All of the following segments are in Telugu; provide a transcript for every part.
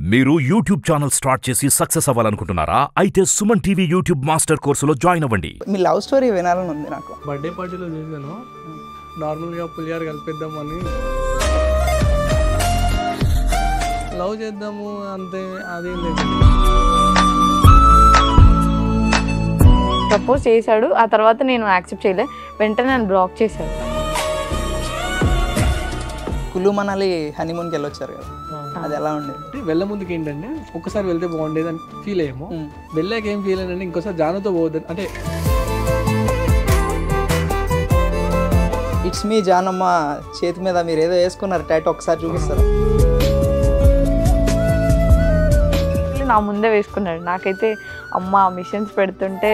మీరు యూట్యూబ్ ఛానల్ స్టార్ట్ చేసి సక్సెస్ అవ్వాలనుకుంటున్నారా అయితే సుమన్ టీవీ యూట్యూబ్ మాస్టర్ కోర్సులో జాయిన్ అవ్వండి మీ లవ్ స్టోరీ వినాలని ఉంది నాకు బర్త్డే పార్టీలో చేశాను నార్మల్గా పులిహార కలిపిద్దామని లవ్ చేద్దాము అంతే అదేం లేదు ప్రపోజ్ చేశాడు ఆ తర్వాత నేను యాక్సెప్ట్ చేయలే వెంటనే నన్ను బ్లాక్ చేశాడు కులు మనాలి హనీమూన్కి వెళ్ళొచ్చారు కదా అది ఎలా ఉండేది అంటే వెళ్ళ ముందుకు ఏంటంటే ఒక్కసారి వెళ్తే బాగుండేది అని ఫీల్ అయ్యాము ఉమ్. వెళ్ళాక ఏం ఫీల్ అయ్యానంటే ఇంకోసారి జానుతో పోవద్దని అంటే ఇట్స్ మీ జానమ్మ చేతి మీద మీరు ఏదో వేసుకున్నారు టాటూ ఒకసారి చూపిస్తారు నా ముందే వేసుకున్నాడు నాకైతే అమ్మ మిషన్స్ పెడుతుంటే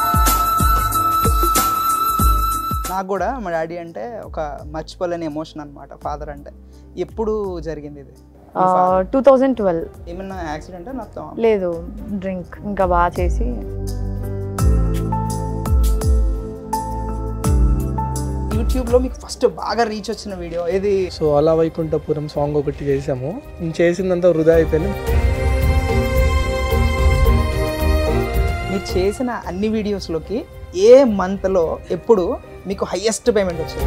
నాకు కూడా మా డాడీ అంటే ఒక మర్చిపోలేని ఎమోషన్ అనమాట ఫాదర్ అంటే ఎప్పుడు జరిగింది ఇది టూ థౌజండ్ ట్వెల్వ్ ఏమన్నా యాక్సిడెంట్ నాకు లేదు డ్రింక్ ఇంకా బాగా చేసి యూట్యూబ్లో మీకు ఫస్ట్ బాగా రీచ్ వచ్చిన వీడియో ఏది సో అలా వైకుంఠపురం సాంగ్ ఒకటి చేసాము నేను చేసిందంతా వృధా అయిపోయింది మీరు చేసిన అన్ని వీడియోస్లోకి ఏ మంత్లో ఎప్పుడు మీకు హయ్యెస్ట్ పేమెంట్ వచ్చింది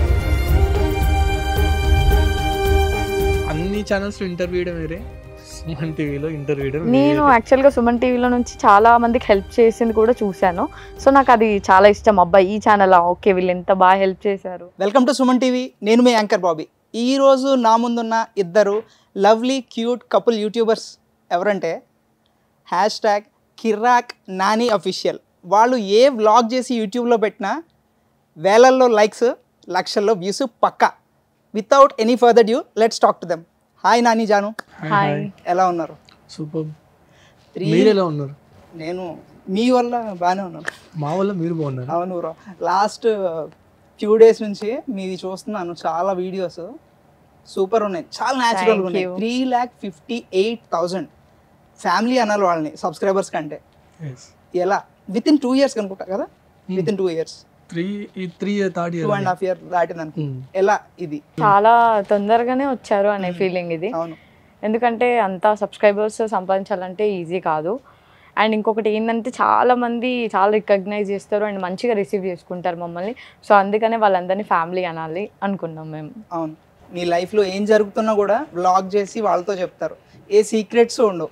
అన్ని ఛానల్స్లో ఇంటర్వ్యూ వేయడం వేరే సుమన్ టీవీలో ఇంటర్వ్యూ వేయడం నేను యాక్చువల్గా సుమన్ టీవీలో నుంచి చాలా మందికి హెల్ప్ చేసింది కూడా చూశాను సో నాకు అది చాలా ఇష్టం అబ్బాయి ఈ ఛానల్ ఓకే వీళ్ళు ఎంత బాగా హెల్ప్ చేశారు వెల్కమ్ టు సుమన్ టీవీ నేను మీ యాంకర్ బాబీ ఈరోజు నా ముందున్న ఇద్దరు లవ్లీ క్యూట్ కపుల్ యూట్యూబర్స్ ఎవరంటే hashtag Kirrak Nani official వాళ్ళు ఏ వ్లాగ్ చేసి యూట్యూబ్లో పెట్టినా వేలల్లో లైక్స్ లక్షల్లో వ్యూస్ పక్కా without any further due let's talk to them hi Nani Janu hi ఎలా ఉన్నారు సూపర్ త్రీ మీరు ఎలా ఉన్నారు నేను మీ వల్ల బాగానే ఉన్నాను మా వల్ల మీరు బాగున్నారు అవును బ్రో లాస్ట్ ఫ్యూ డేస్ నుంచి మీది చూస్తున్నాను చాలా వీడియోస్ సూపర్ ఉన్నాయి చాలా న్యాచురల్ Thank ఉన్నాయి you. Three lakh fifty eight thousand family అనాలి వాళ్ళని సబ్స్క్రైబర్స్ కంటే ఎలా విత్ ఇన్ టూ ఇయర్స్ అనుకుంటా కదా with in two years three ఈ three third two year and half year దాటింది అనుకుంటా ఎలా ఇది చాలా తొందరగానే వచ్చారు అనే ఫీలింగ్ ఇది అవును ఎందుకంటే అంత సబ్స్క్రైబర్స్ సంపాదించాలంటే ఈజీ కాదు అండ్ ఇంకొకటి ఏంటంటే చాలా మంది చాలా రికగ్నైజ్ చేస్తారు అండ్ మంచిగా రిసీవ్ చేసుకుంటారు మమ్మల్ని సో అందుకనే వాళ్ళందరినీ ఫ్యామిలీ అనాలి అనుకున్నాం మేము అవును మీ లైఫ్లో ఏం జరుగుతున్నా కూడా వ్లాగ్ చేసి వాళ్ళతో చెప్తారు ఏ సీక్రెట్స్ ఉండవు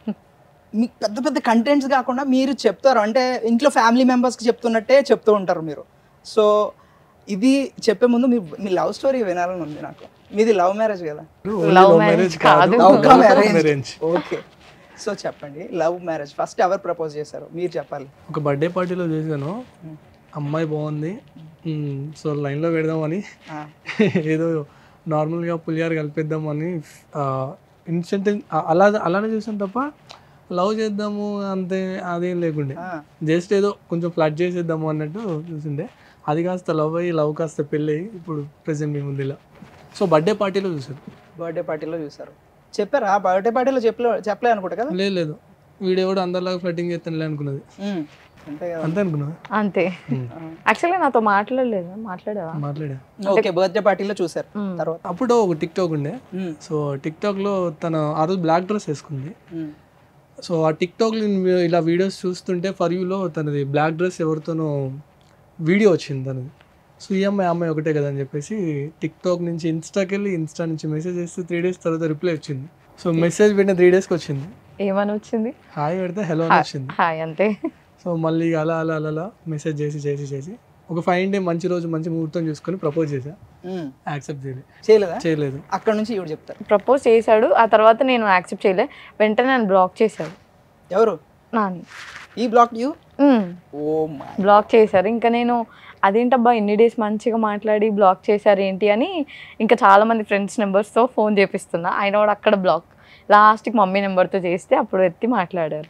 మీకు పెద్ద పెద్ద కంటెంట్స్ కాకుండా మీరు చెప్తారు అంటే ఇంట్లో ఫ్యామిలీ మెంబర్స్కి చెప్తున్నట్టే చెప్తూ ఉంటారు మీరు సో ఇది చెప్పే ముందు మీ మీ లవ్ స్టోరీ వినాలని ఉంది నాకు మీది లవ్ మ్యారేజ్ కదా Love marriage కాదు. Love come marriage arrange okay so చెప్పండి లవ్ మ్యారేజ్ ఫస్ట్ ఎవరు ప్రపోజ్ చేశారు మీరు చెప్పాలి ఒక బర్త్డే పార్టీలో చేశాను అమ్మాయి బాగుంది మ్మ్. సో లైన్లో పెడదామని ఆ, ఏదో నార్మల్గా పులిహార కలిపేద్దామని ఇన్స్టెంట్ అలా అలానే చూసాను తప్ప లవ్ చేద్దాము అంతే అదేం లేకుండే ఆ, జస్ట్ ఏదో కొంచెం ఫ్లడ్ చేసేద్దాము అన్నట్టు చూసిండే అది కాస్త లవ్ అయ్యి లవ్ కాస్త పెళ్ళి అయ్యి ఇప్పుడు ప్రెసెంట్ మీ ముందు ఇలా సో బర్త్డే పార్టీలో చూసాను బర్త్డే పార్టీలో చూసారు చెప్పారా బర్త్డే పార్టీలో చెప్పలే చెప్పలే అనుకుంటా కదా లేదు లేదు వీడియో కూడా అందరిలాగా ఫ్లటింగ్ చేస్తానులే అనుకున్నది ఉమ్, అంతే కదా అంతే అనుకున్నది అంతే యాక్చువల్గా నాతో మాట్లాడలేదు మాట్లాడావా మాట్లాడా ఓకే బర్త్డే పార్టీలో చూసారు మ్మ్. తర్వాత అప్పుడు ఒక టిక్ టాక్ ఉండే ఉమ్, సో టిక్ టాక్లో తన ఆ రోజు బ్లాక్ డ్రెస్ వేసుకుంది ఉమ్, సో ఆ టిక్ టాక్లో ఇలా వీడియోస్ చూస్తుంటే ఫర్ యూలో తనది బ్లాక్ డ్రెస్ ఎవరితోనో వీడియో వచ్చింది తనది సో ఈ అమ్మాయి ఆ అమ్మాయి ఒకటే కదా అని చెప్పేసి టిక్ టాక్ నుంచి ఇన్స్టాకి వెళ్ళి ఇన్స్టా నుంచి మెసేజ్ చేస్తే త్రీ డేస్ తర్వాత రిప్లై వచ్చింది సో మెసేజ్ పెట్టిన త్రీ డేస్కి వచ్చింది ఏమని వచ్చింది హాయ్ పెడితే హలో అని వచ్చింది హాయ్ అంతే సో మళ్ళీ అలా అలా అలా అలా మెసేజ్ చేసి చేసి చేసి ఒక ఫైవ్ డే మంచి రోజు మంచి ముహూర్తం చూసుకొని ప్రపోజ్ చేశా ఉమ్. యాక్సెప్ట్ చేయలేదు చేయలేదా చేయలేదు అక్కడ నుంచి ఇవి చెప్తారు ప్రపోజ్ చేశాడు ఆ తర్వాత నేను యాక్సెప్ట్ చేయలే వెంటనే నన్ను బ్లాక్ చేశాడు ఎవరు నాని ఈ block you hmm. Oh my block చేశారు ఇంకా నేను అదేంటబ్బా ఇన్ని డేస్ మంచిగా మాట్లాడి బ్లాక్ చేశారు ఏంటి అని ఇంకా చాలా మంది ఫ్రెండ్స్ నెంబర్స్తో ఫోన్ చేపిస్తున్నా ఆయన కూడా అక్కడ బ్లాక్ లాస్ట్కి మమ్మీ నెంబర్తో చేస్తే అప్పుడు ఎత్తి మాట్లాడారు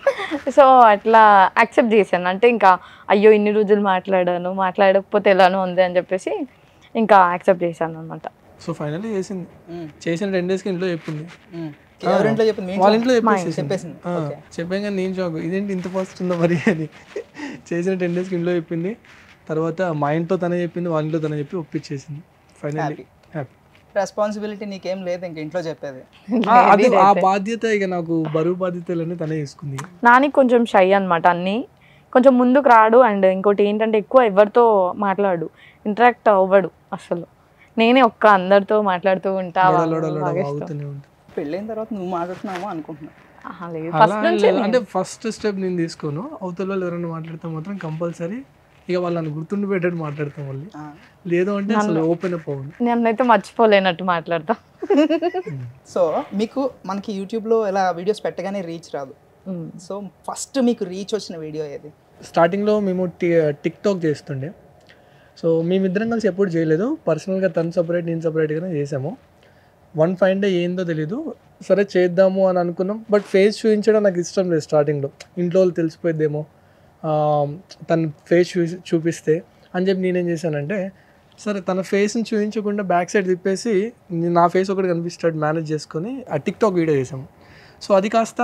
సో అట్లా యాక్సెప్ట్ చేశాను అంటే ఇంకా అయ్యో ఇన్ని రోజులు మాట్లాడాను మాట్లాడకపోతే ఎలానో ఉంది అని చెప్పేసి ఇంకా యాక్సెప్ట్ చేశాను అనమాట సో ఫైనల్లీ చేసింది చేసిన టెన్ డేస్కి ఇంట్లో చెప్పింది ఎవరింట్లో చెప్పింది మీ వాళ్ళ ఇంట్లో? ఇంట్లో చెప్పేసి చెప్పేసింది ఓకే చెప్పాం కానీ నేను షాక్ ఇదేంటి ఇంత ఫాస్ట్ ఉందా మరి అని చేసిన టెన్ డేస్కి ఇంట్లో చెప్పింది తర్వాత మా ఇంట్లో తనే చెప్పింది వాళ్ళ ఇంట్లో తనే చెప్పి ఒప్పించేసింది ఫైనల్లీ హ్యాపీ రెస్పాన్సిబిలిటీ నీకేం లేదు ఇంక ఇంట్లో చెప్పేది ఆ, అది ఆ బాధ్యత ఇక నాకు బరువు బాధ్యతలన్నీ తనే తీసుకుంది నానికి కొంచెం షై అనమాట అన్ని కొంచెం ముందుకు రాడు అండ్ ఇంకోటి ఏంటంటే ఎక్కువ ఎవరితో మాట్లాడు ఇంటరాక్ట్ అవ్వడు అసలు నేనే ఒక్క అందరితో మాట్లాడుతూ ఉంటా లోడ వాళ్ళు లోడ లోడ బాగా ఇష్టం. వాగుతూనే ఉంటుంది పెళ్ళైన తర్వాత నువ్వు మాట్లాడుతున్నావు అనుకుంటున్నా ఆహా, లేదు అలా ఫస్ట్ నుంచి లేదు. అంటే ఫస్ట్ స్టెప్ నేను తీసుకోను అవతల వాళ్ళు ఎవరైనా మాట్లాడితే మాత్రం కంపల్సరీ ఇక వాళ్ళని గుర్తుండిపెట్టేట్టు మాట్లాడతాం మళ్ళీ ఆ. లేదు అంటే అసలు ఓపెన్ అప్ అవ్వను నన్నైతే మర్చిపోలేనట్టు మాట్లాడతా సో మీకు మనకి యూట్యూబ్లో ఇలా వీడియోస్ పెట్టగానే రీచ్ రాదు ఉమ్. సో ఫస్ట్ మీకు రీచ్ వచ్చిన వీడియో ఏది స్టార్టింగ్లో మేము టి టిక్ టాక్ చేస్తుండే సో మేమిద్దరం కలిసి ఎప్పుడు చేయలేదు పర్సనల్గా తను సపరేట్ నేను సపరేట్గానే చేసాము వన్ ఫైవ్ డే ఏందో తెలీదు సరే చేద్దాము అని అనుకున్నాం బట్ ఫేస్ చూపించడం నాకు ఇష్టం లేదు స్టార్టింగ్లో ఇంట్లో వాళ్ళు తెలిసిపోయిద్దేమో ఆ, తన ఫేస్ చూ చూపిస్తే అని చెప్పి నేనేం చేశానంటే సరే తన ఫేస్ని చూపించకుండా బ్యాక్ సైడ్ తిప్పేసి నేను నా ఫేస్ ఒకటి కనిపిస్తాడు మేనేజ్ చేసుకొని ఆ టిక్ టాక్ వీడియో చేసాము సో అది కాస్త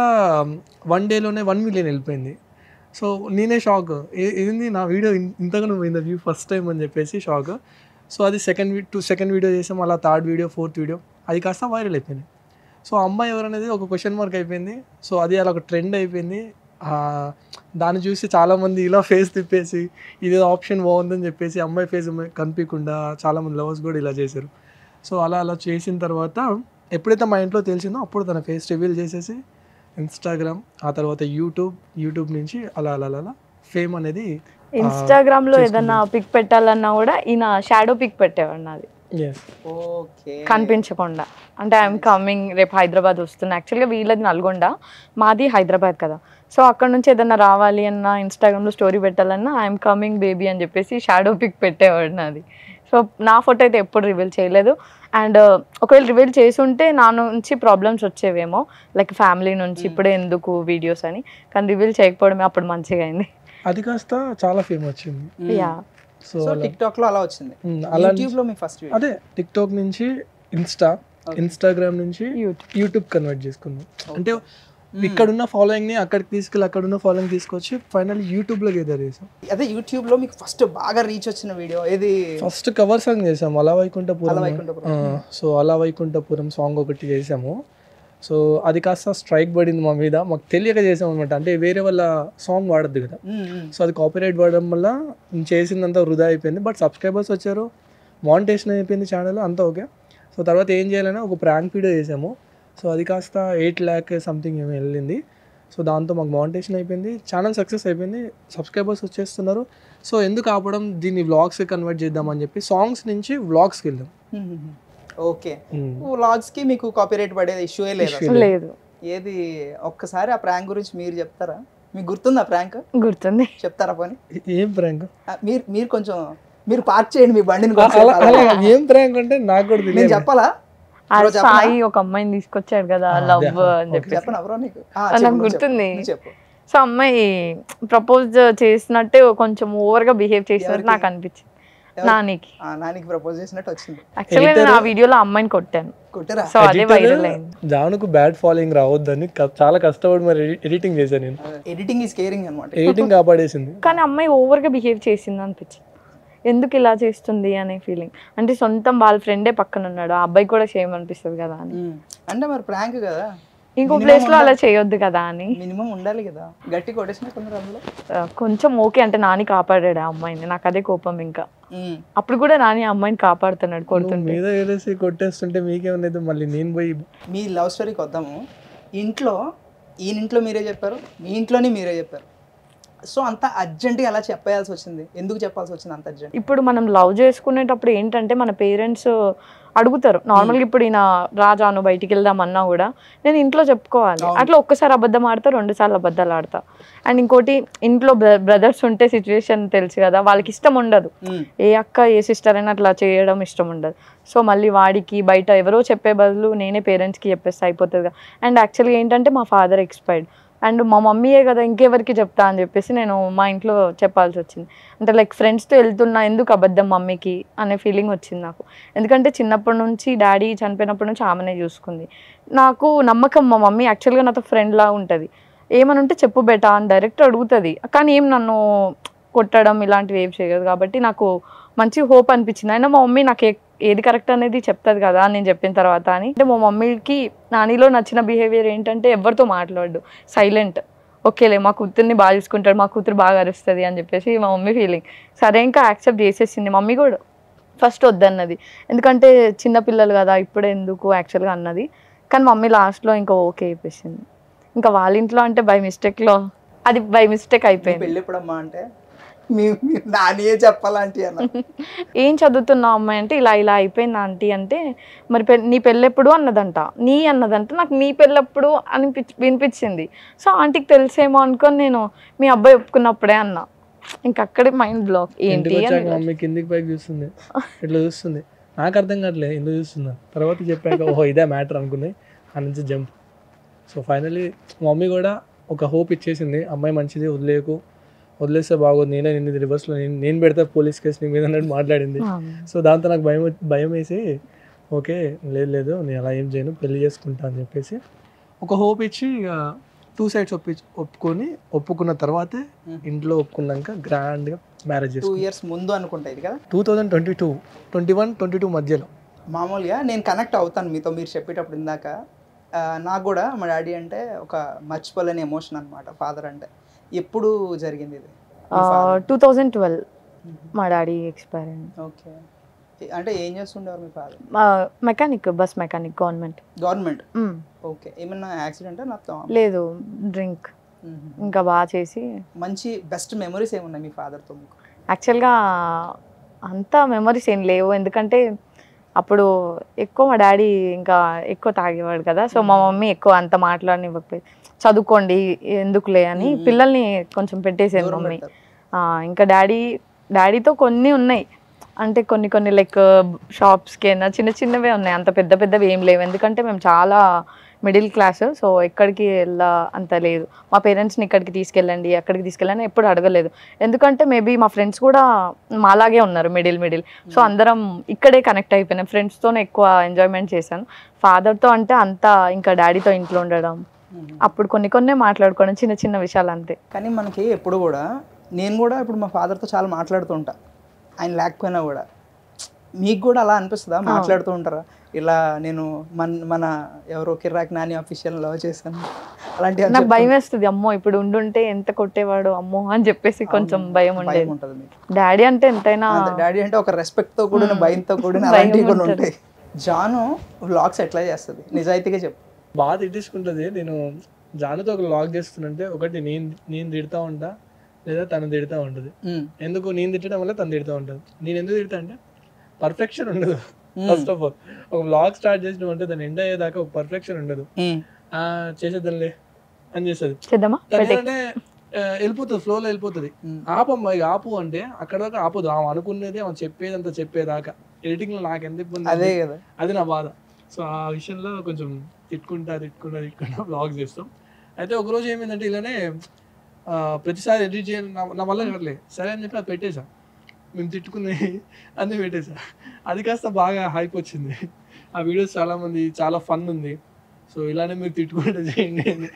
వన్ డేలోనే వన్ మిలియన్ వెళ్ళిపోయింది సో నేనే షాక్ ఏంది నా వీడియో ఇన్- ఇంతగానో పోయింది వ్యూ ఫస్ట్ టైం అని చెప్పేసి షాక్ సో అది సెకండ్ టూ సెకండ్ వీడియో చేసాం అలా థర్డ్ వీడియో ఫోర్త్ వీడియో అది కాస్త వైరల్ అయిపోయింది సో అమ్మాయి ఎవరనేది ఒక క్వశ్చన్ మార్క్ అయిపోయింది సో అది అలా ఒక ట్రెండ్ అయిపోయింది ఆ, దాన్ని చూసి చాలామంది ఇలా ఫేస్ తిప్పేసి ఇది ఆప్షన్ బాగుందని చెప్పేసి అమ్మాయి ఫేస్ కనిపించకుండా చాలామంది లవర్స్ కూడా ఇలా చేశారు సో అలా అలా చేసిన తర్వాత ఎప్పుడైతే మా ఇంట్లో తెలిసిందో అప్పుడు తన ఫేస్ రివీల్ చేసేసి ఇన్స్టాగ్రామ్ ఆ తర్వాత యూట్యూబ్ యూట్యూబ్ నుంచి అలా అలా అలా ఫేమ్ అనేది ఇన్స్టాగ్రామ్ లో ఏదన్నా పిక్ పెట్టాలన్నా కూడా ఈయన షాడో పిక్ పెట్టేవాడు నాది ఎస్ ఓకే కనిపించకుండా అంటే ఐఎమ్ కమింగ్ రేపు హైదరాబాద్ వస్తున్నా యాక్చువల్గా వీళ్ళది నల్గొండ మాది హైదరాబాద్ కదా సో అక్కడ నుంచి ఏదన్నా రావాలి అన్న ఇన్స్టాగ్రామ్లో స్టోరీ పెట్టాలన్నా ఐఎమ్ కమింగ్ బేబీ అని చెప్పేసి షాడో పిక్ పెట్టేవాడు నాది సో నా ఫోటో అయితే ఎప్పుడు రివీల్ చేయలేదు అండ్ ఒకవేళ రివీల్ చేసి ఉంటే నా నుంచి ప్రాబ్లమ్స్ వచ్చేవేమో లైక్ ఫ్యామిలీ నుంచి ఇప్పుడే ఎందుకు వీడియోస్ అని కానీ రివీల్ చేయకపోవడమే అప్పుడు మంచిగా అయింది అది కాస్త చాలా ఫేమ్ వచ్చింది yeah so so TikTok లో అలా వచ్చింది ఉమ్, అలా యూట్యూబ్ లో మీ ఫస్ట్ వీడియో అదే టిక్ టాక్ నుంచి ఇన్స్టా ఇన్స్టాగ్రామ్ నుంచి యూట్యూబ్ యూట్యూబ్ కన్వర్ట్ చేసుకున్నాం అంటే ఇక్కడున్న ఫాలోయింగ్ ని అక్కడికి తీసుకెళ్ళి అక్కడున్న ఫాలోయింగ్ తీసుకొచ్చి ఫైనల్ యూట్యూబ్ లో గెదర్ చేసాం అదే యూట్యూబ్ లో మీకు ఫస్ట్ బాగా రీచ్ వచ్చిన వీడియో ఏది ఫస్ట్ కవర్ సాంగ్ చేసాం అలా వైకుంఠపురం అలా వైకుంఠపురం. ఆ, సో అలా వైకుంఠపురం సాంగ్ ఒకటి చేసాము సో అది కాస్త స్ట్రైక్ పడింది మా మీద మాకు తెలియక చేసాం అనమాట అంటే వేరే వాళ్ళ సాంగ్ వాడద్దు కదా మ్మ్, మ్మ్. సో అది కాపీరైట్ పడడం వల్ల నేను చేసిందంతా వృధా అయిపోయింది బట్ సబ్స్క్రైబర్స్ వచ్చారు మానిటేషన్ అయిపోయింది ఛానల్ అంతా ఓకే సో తర్వాత ఏం చేయాలని ఒక ప్రాంక్ వీడియో చేసాము సో అది కాస్త ఎయిట్ ల్యాక్ సంథింగ్ ఏమో వెళ్ళింది సో దాంతో మాకు మానిటేషన్ అయిపోయింది ఛానల్ సక్సెస్ అయిపోయింది సబ్స్క్రైబర్స్ వచ్చేస్తున్నారు సో ఎందుకు ఆపడం దీన్ని వ్లాగ్స్ కన్వర్ట్ చేద్దామని చెప్పి సాంగ్స్ నుంచి వ్లాగ్స్కి వెళ్దాం మ్మ్, మ్మ్. ఓకే వ్లాగ్స్ కి మీకు కాపీరైట్ పడే ఇష్యూ లేదు Issue అసలు. లేదు ఏది ఒక్కసారి ఆ ప్రాంక్ గురించి మీరు చెప్తారా మీకు గుర్తుందా ప్రాంక్ గుర్తుంది చెప్తారా పోనీ ఏం ప్రాంక్ ఆ, మీరు మీరు కొంచెం మీరు పార్క్ చేయండి మీ బండిని అలా కొంచెం అలా ఏం ప్రాంక్ అంటే నాకు కూడా నేను తెలియదు చెప్పాలా ఆ బ్రో చెప్పనా? సాయి ఒక అమ్మాయిని తీసుకొచ్చాడు కదా ఆ, లవ్ అదే. అని చెప్పి చెప్పను ఎవరో నీకు ఆ, నాకు చెప్పు, నువ్వు చెప్పు, గుర్తుంది. నువ్వు చెప్పు సో అమ్మాయి ప్రపోజ్ చేసినట్టే కొంచెం ఓవర్ గా బిహేవ్ చేసినట్టు ఎవరికి? నాకు అనిపించింది ఎవరు? నానికి ఆ, నానికి ప్రపోజ్ చేసినట్టు వచ్చింది యాక్చువల్గా నేను ఆ Editor- వీడియోలో అమ్మాయిని కొట్టాను కొట్టరా సో అదే వైరల్ అయింది జానుకు బ్యాడ్ ఫాలోయింగ్ రావద్దని క- చాలా కష్టపడి మరి ఎడిటింగ్ చేశాను నేను ఎడిటింగ్ ఈస్ కేరింగ్ అనమాట ఎడిటింగ్ కాపాడేసింది కానీ అమ్మాయి ఓవర్ గా బిహేవ్ చేసింది అనిపించింది ఎందుకు ఇలా చేస్తుంది అనే ఫీలింగ్ అంటే సొంతం వాళ్ళ ఫ్రెండే పక్కన ఉన్నాడు ఆ అబ్బాయి కూడా సేమ్ అనిపిస్తుంది కదా అని అంటే మరి ప్రాంక్ కదా ఇంకో Minimum ప్లేస్ లో అలా ఉండాలి. చేయొద్దు కదా అని మినిమం ఉండాలి కదా గట్టి కొట్టేసిన కొందరు అందులో ఆ, కొంచెం ఓకే అంటే నాని కాపాడాడు ఆ అమ్మాయిని నాకు అదే కోపం ఇంకా మ్మ్. అప్పుడు కూడా నాని ఆ అమ్మాయిని కాపాడుతున్నాడు నువ్వు కొడుతుంటే మీద ఏదేసి కొట్టేస్తుంటే మీకేమన్నది మళ్ళీ నేను పోయి మీ లవ్ స్టోరీకి వద్దాము ఇంట్లో ఈయన ఇంట్లో మీరే చెప్పారు మీ ఇంట్లోనే మీరే చెప్పారు సో అంత అర్జెంట్గా ఎలా చెప్పాల్సి వచ్చింది ఎందుకు చెప్పాల్సి వచ్చింది అంత అర్జెంట్ ఇప్పుడు మనం లవ్ చేసుకునేటప్పుడు ఏంటంటే మన పేరెంట్స్ అడుగుతారు నార్మల్గా ఇప్పుడు ఈయన రాజా నువ్వు బయటికి వెళ్దామన్నా కూడా నేను ఇంట్లో చెప్పుకోవాలి అవును. అట్లా ఒక్కసారి అబద్ధం ఆడతా రెండు సార్లు అబద్ధాలు ఆడతా అండ్ ఇంకోటి ఇంట్లో బ్రదర్స్ ఉంటే సిచ్యువేషన్ తెలుసు కదా వాళ్ళకి ఇష్టం ఉండదు ఏ అక్క ఏ సిస్టర్ అయినా అట్లా చేయడం ఇష్టం ఉండదు సో మళ్ళీ వాడికి బయట ఎవరో చెప్పే బదులు నేనే పేరెంట్స్కి చెప్పేస్తే అయిపోతుంది అండ్ యాక్చువల్గా ఏంటంటే మా ఫాదర్ ఎక్స్పైర్డ్ అండ్ మా మమ్మీయే కదా ఇంకెవరికి చెప్తా అని చెప్పేసి నేను మా ఇంట్లో చెప్పాల్సి వచ్చింది అంటే లైక్ ఫ్రెండ్స్తో వెళ్తున్నా ఎందుకు అబద్ధం మమ్మీకి అనే ఫీలింగ్ వచ్చింది నాకు ఎందుకంటే చిన్నప్పటి నుంచి డాడీ చనిపోయినప్పటి నుంచి ఆమెనే చూసుకుంది నాకు నమ్మకం మా మమ్మీ యాక్చువల్గా నాతో ఫ్రెండ్ లా ఉంటుంది ఏమని ఉంటే చెప్పు బెటా అని డైరెక్ట్ అడుగుతుంది కానీ ఏం నన్ను కొట్టడం ఇలాంటివి ఏం చేయదు కాబట్టి నాకు మంచి హోప్ అనిపించింది అయినా మా మమ్మీ నాకు ఏ- ఏది కరెక్ట్ అనేది చెప్తుంది కదా నేను చెప్పిన తర్వాత అని అంటే మా మమ్మీకి నానిలో నచ్చిన బిహేవియర్ ఏంటంటే ఎవరితో మాట్లాడు సైలెంట్ ఓకేలే మా కూతుర్ని బాగా చూసుకుంటాడు మా కూతురు బాగా అరుస్తుంది అని చెప్పేసి మా మమ్మీ ఫీలింగ్ సరే ఇంకా యాక్సెప్ట్ చేసేసింది మమ్మీ కూడా ఫస్ట్ వద్దన్నది ఎందుకంటే చిన్న పిల్లలు కదా ఇప్పుడే ఎందుకు యాక్చువల్గా అన్నది కానీ మమ్మీ లాస్ట్లో ఇంకా ఓకే అయిపోయింది ఇంకా వాళ్ళ ఇంట్లో అంటే బై మిస్టేక్లో అది బై మిస్టేక్ మీ అయిపోయింది పెళ్ళి ఎప్పుడమ్మా అంటే మీ మీ నానియే చెప్పాలంటే అన్న ఏం చదువుతున్నావు అమ్మాయి అంటే ఇలా ఇలా అయిపోయింది ఆంటీ అంటే మరి పె- నీ పెళ్ళెప్పుడు అన్నదంట నీ అన్నదంట నాకు నీ పెళ్ళెప్పుడు అనిపి వినిపించింది సో ఆంటీకి తెలిసేమో అనుకొని నేను మీ అబ్బాయి ఒప్పుకున్నప్పుడే అన్నా ఇంక అక్కడే మైండ్ బ్లాక్ ఏంటి ఇంటికి అని వచ్చాక మమ్మీ కిందికి పైకి చూస్తుంది ఇట్లా చూస్తుంది నాకు అర్థం కావట్లేదు ఎందుకు చూస్తుందా తర్వాత చెప్పాక ఓహో ఇదే మ్యాటర్ అనుకున్నాయి ఆ నుంచి జంప్ సో ఫైనలీ మమ్మీ కూడా ఒక హోప్ ఇచ్చేసింది అమ్మాయి మంచిది వదిలేకు వదిలేస్తే బాగోదు నేనే నిన్ను రివర్స్లో నేను నేను పెడతా పోలీస్ కేసు నీ మీద అన్నట్టు మాట్లాడింది సో దాంతో నాకు భయం వచ్చి- భయం వేసి ఓకే లేదు లేదు నేను అలా ఏం చేయను పెళ్లి చేసుకుంటా అని చెప్పేసి ఒక హోప్ ఇచ్చి ఇక టూ సైడ్స్ ఒప్పి ఒప్పుకొని ఒప్పుకున్న తర్వాతే ఇంట్లో ఒప్పుకున్నాక గ్రాండ్గా మ్యారేజ్ టూ చేసుకున్నాం ఇయర్స్ ముందు అనుకుంటా ఇది కదా two thousand twenty two twenty one twenty two మధ్యలో మామూలుగా నేను కనెక్ట్ అవుతాను మీతో మీరు చెప్పేటప్పుడు ఇందాక ఆ, నాకు కూడా మా డాడీ అంటే ఒక మర్చిపోలేని ఎమోషన్ అనమాట ఫాదర్ అంటే ఎప్పుడు జరిగింది ఇది టూ థౌజండ్ ట్వెల్వ్ మా డాడీ ఎక్స్పైర్ అయింది ఓకే అంటే ఏం చేస్తుండేవారు మీ father mechanic bus mechanic government government okay ఏమన్నా యాక్సిడెంట్ నాకు లేదు డ్రింక్ ఇంకా బాగా చేసి మంచి బెస్ట్ మెమరీస్ ఏమున్నాయి మీ ఫాదర్తో మీకు యాక్చువల్గా అంత మెమరీస్ ఏం లేవు ఎందుకంటే అప్పుడు ఎక్కువ మా డాడీ ఇంకా ఎక్కువ తాగేవాడు కదా సో మా మమ్మీ ఎక్కువ అంత మాట్లాడనివ్వకపోయి చదువుకోండి ఎందుకులే అని మ్మ్. పిల్లల్ని కొంచెం పెట్టేసేది దూరం మమ్మీ పెడతారు. ఆ, ఇంకా డాడీ డాడీతో కొన్ని ఉన్నాయి అంటే కొన్ని కొన్ని లైక్ షాప్స్కి అయినా చిన్న చిన్నవే ఉన్నాయి అంత పెద్ద పెద్దవి ఏం లేవు ఎందుకంటే మేము చాలా మిడిల్ క్లాస్ సో ఎక్కడికి వెళ్ళా అంత లేదు మా పేరెంట్స్ని ఇక్కడికి తీసుకెళ్ళండి అక్కడికి తీసుకెళ్ళండి ఎప్పుడు అడగలేదు ఎందుకంటే మేబీ మా ఫ్రెండ్స్ కూడా మాలాగే ఉన్నారు మిడిల్ మిడిల్ సో అందరం ఇక్కడే కనెక్ట్ అయిపోయినాం ఫ్రెండ్స్తోనే ఎక్కువ ఎంజాయ్మెంట్ చేశాను ఫాదర్తో అంటే అంతా ఇంకా డాడీతో ఇంట్లో ఉండడం మ్మ్. అప్పుడు కొన్ని కొన్నే మాట్లాడుకోవడం చిన్న చిన్న విషయాలు అంతే కానీ మనకి ఎప్పుడు కూడా నేను కూడా ఇప్పుడు మా ఫాదర్తో చాలా మాట్లాడుతుంటా ఆయన లేకపోయినా కూడా మీకు కూడా అలా అనిపిస్తుందా మాట్లాడుతూ ఉంటారా ఇలా నేను మన మన ఎవరో కిరాక్ నాని అఫీషియల్ లవ్ చేశాను అలాంటి నాకు భయం వేస్తుంది అమ్మో ఇప్పుడు ఉండుంటే ఎంత కొట్టేవాడు అమ్మో అని చెప్పేసి కొంచెం భయం భయం ఉండేది ఉంటుంది మీకు డాడీ అంటే ఎంతైనా డాడీ అంటే ఒక రెస్పెక్ట్ తో కూడిన మ్మ్. భయంతో కూడిన భయం అలాంటివి కూడా ఉంటుంది. ఉంటాయి జాను వ్లాగ్స్ ఎట్లా చేస్తుంది నిజాయితీగా చెప్పు బాగా తిట్టించుకుంటుంది నేను జానుతో ఒక లాగ్ చేస్తుంటే ఒకటి నేను నేను తిడతా ఉంటా లేదా తను తిడతా ఉంటుంది మ్మ్. ఎందుకు నేను తిట్టడం వల్ల తను తిడతా ఉంటుంది నేను ఎందుకు తిడతా అంటే పర్ఫెక్షన్ ఉండదు మ్మ్. ఫస్ట్ ఆఫ్ ఆల్ ఒక వ్లాగ్ స్టార్ట్ చేసినాం అంటే దాని ఎండ్ అయ్యేదాకా ఒక పర్ఫెక్షన్ ఉండదు మ్మ్. ఆ చేసేద్దాంలే అని చేస్తుంది చేద్దామా తను పెట్టే ఏంటంటే ఆ, వెళ్ళిపోతుంది ఫ్లోలో వెళ్ళిపోతుంది మ్మ్. ఆపమ్మ ఇక ఆపు అంటే అక్కడ దాకా ఆపదు ఆమె అనుకునేది ఆమె చెప్పేదంతా చెప్పేదాకా ఎడిటింగ్ లో నాకు ఎంత ఇబ్బంది అదే అంటే కదా అది నా బాధ సో ఆ విషయంలో కొంచెం తిట్టుకుంటా తిట్టుకుంటా తిట్టుకుంటా బ్లాగ్ చేస్తాం అయితే ఒకరోజు ఏమైందంటే ఇలానే ఆ, ప్రతిసారి ఎడిట్ చేయాలి నా నా వల్ల కావట్లేదు సరే అని చెప్పి అది పెట్టేసా మేము తిట్టుకున్నాయి అన్నీ పెట్టేసా అది కాస్త బాగా హైప్ వచ్చింది ఆ వీడియోస్ చాలా మంది చాలా ఫన్ ఉంది సో ఇలానే మీరు తిట్టుకుంటూ చేయండి అని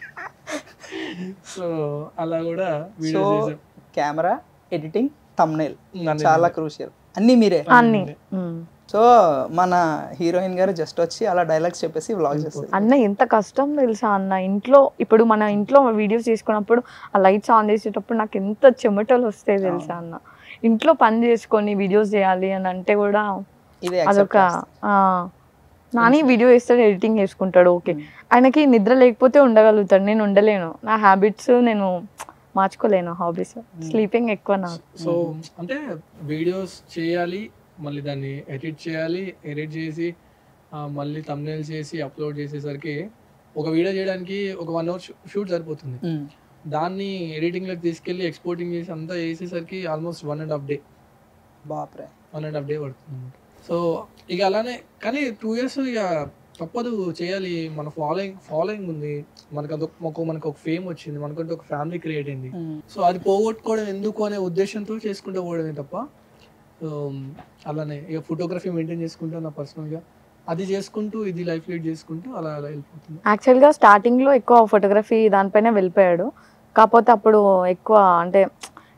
సో అలా కూడా సో వీడియోస్ చేసాం కెమెరా ఎడిటింగ్ తమ్నైల్ నన్ను చాలా క్రూషియల్ అన్నీ మీరే అన్ని ఉమ్. సో మన హీరోయిన్ గారు జస్ట్ వచ్చి అలా డైలాగ్స్ చెప్పేసి వ్లాగ్ చేస్తారు అన్న ఎంత కష్టం తెలుసా అన్న ఇంట్లో ఇప్పుడు మన ఇంట్లో వీడియోస్ చేసుకున్నప్పుడు ఆ లైట్స్ ఆన్ చేసేటప్పుడు నాకు ఎంత చెమటలు వస్తాయి తెలుసా అన్న ఇంట్లో పని చేసుకొని వీడియోస్ చేయాలి అని అంటే కూడా ఇదే అదొక ఆ, నాని వీడియో వేస్తాడు ఎడిటింగ్ చేసుకుంటాడు ఓకే ఆయనకి నిద్ర లేకపోతే ఉండగలుగుతాడు నేను ఉండలేను నా హ్యాబిట్స్ నేను మార్చుకోలేను హాబీస్ స్లీపింగ్ ఎక్కువ నాకు సో అంటే వీడియోస్ చేయాలి మళ్ళీ దాన్ని ఎడిట్ చేయాలి ఎడిట్ చేసి ఆ, మళ్ళీ తమ్నేల్ చేసి అప్లోడ్ చేసేసరికి ఒక వీడియో చేయడానికి ఒక వన్ అవర్ షూట్ సరిపోతుంది దాన్ని ఎడిటింగ్లోకి తీసుకెళ్ళి ఎక్స్పోర్టింగ్ చేసి అంతా చేసేసరికి almost one and half day బాప్రే వన్ అండ్ హాఫ్ డే పడుతుంది సో ఇక అలానే కానీ టూ ఇయర్స్ ఇక తప్పదు చేయాలి మన ఫాలోయింగ్ ఫాలోయింగ్ ఉంది మనకు అదొక మాకు మనకు ఒక ఫేమ్ వచ్చింది మనకంటే ఒక ఫ్యామిలీ క్రియేట్ అయింది సో అది పోగొట్టుకోవడం ఎందుకు అనే ఉద్దేశంతో చేసుకుంటూ పోవడమే తప్ప సో అలానే ఇక ఫోటోగ్రఫీ మెయింటైన్ చేసుకుంటా నా పర్సనల్గా అది చేసుకుంటూ ఇది లైఫ్ లీడ్ చేసుకుంటూ అలా అలా వెళ్ళిపోతుంది యాక్చువల్గా స్టార్టింగ్లో ఎక్కువ ఫోటోగ్రఫీ దానిపైనే వెళ్ళిపోయాడు కాకపోతే అప్పుడు ఎక్కువ అంటే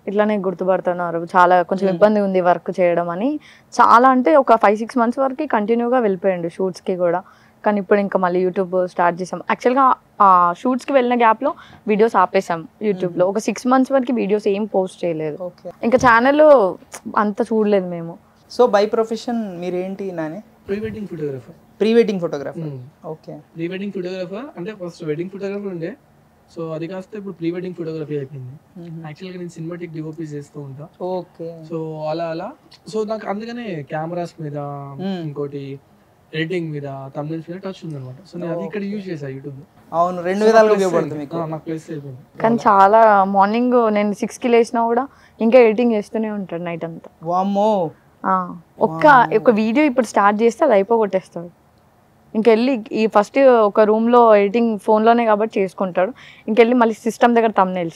ఇట్లానే గుర్తుపడుతున్నారు చాలా కొంచెం ఇబ్బంది ఉంది వర్క్ చేయడం అని చాలా అంటే ఒక ఫైవ్ సిక్స్ మంత్స్ వరకు కంటిన్యూగా వెళ్ళిపోయిండు షూట్స్కి కూడా కానీ ఇప్పుడు ఇంకా మళ్ళీ యూట్యూబ్ స్టార్ట్ చేసాం యాక్చువల్గా ఆ షూట్స్కి వెళ్ళిన గ్యాప్లో వీడియోస్ ఆపేసాం యూట్యూబ్లో ఒక సిక్స్ మంత్స్ వరకు వీడియోస్ ఏం పోస్ట్ చేయలేదు ఓకే ఇంకా ఛానల్ అంత చూడలేదు మేము సో బై ప్రొఫెషన్ మీరేంటి Nani pre wedding photographer pre wedding photographer okay pre wedding photographer అంటే ఫస్ట్ వెడ్డింగ్ ఫోటోగ్రాఫర్ ఉండే సో అది కాస్త ఇప్పుడు ప్రీ వెడ్డింగ్ ఫోటోగ్రఫీ అయిపోయింది యాక్చువల్గా నేను సినిమాటిక్ డివోపీస్ చేస్తూ ఉంటా ఓకే సో అలా అలా సో నాకు అందుకనే కెమెరాస్ మీద Hmm. ఇంకోటి ఎడిటింగ్ మీద తమిళ మీద టచ్ ఉందన్నమాట సో నేను అది ఇక్కడ యూజ్ చేసా యూట్యూబ్ అవును రెండు విధాలుగా ఉపయోగపడుతుంది మీకు నాకు ప్లేస్ అయిపోయింది కానీ చాలా మార్నింగ్ నేను సిక్స్కి లేచినా కూడా ఇంకా ఎడిటింగ్ చేస్తూనే ఉంటాడు నైట్ అంతా వామ్మో ఆ, ఒక్క ఒక వీడియో ఇప్పుడు స్టార్ట్ చేస్తే అది అయిపోగొట్టేస్తాడు ఇంకెళ్ళి ఈ ఫస్ట్ ఒక room లో ఎడిటింగ్ లోనే కాబట్టి చేసుకుంటాడు ఇంకెళ్ళి మళ్ళీ సిస్టమ్ దగ్గర తమ్నైల్స్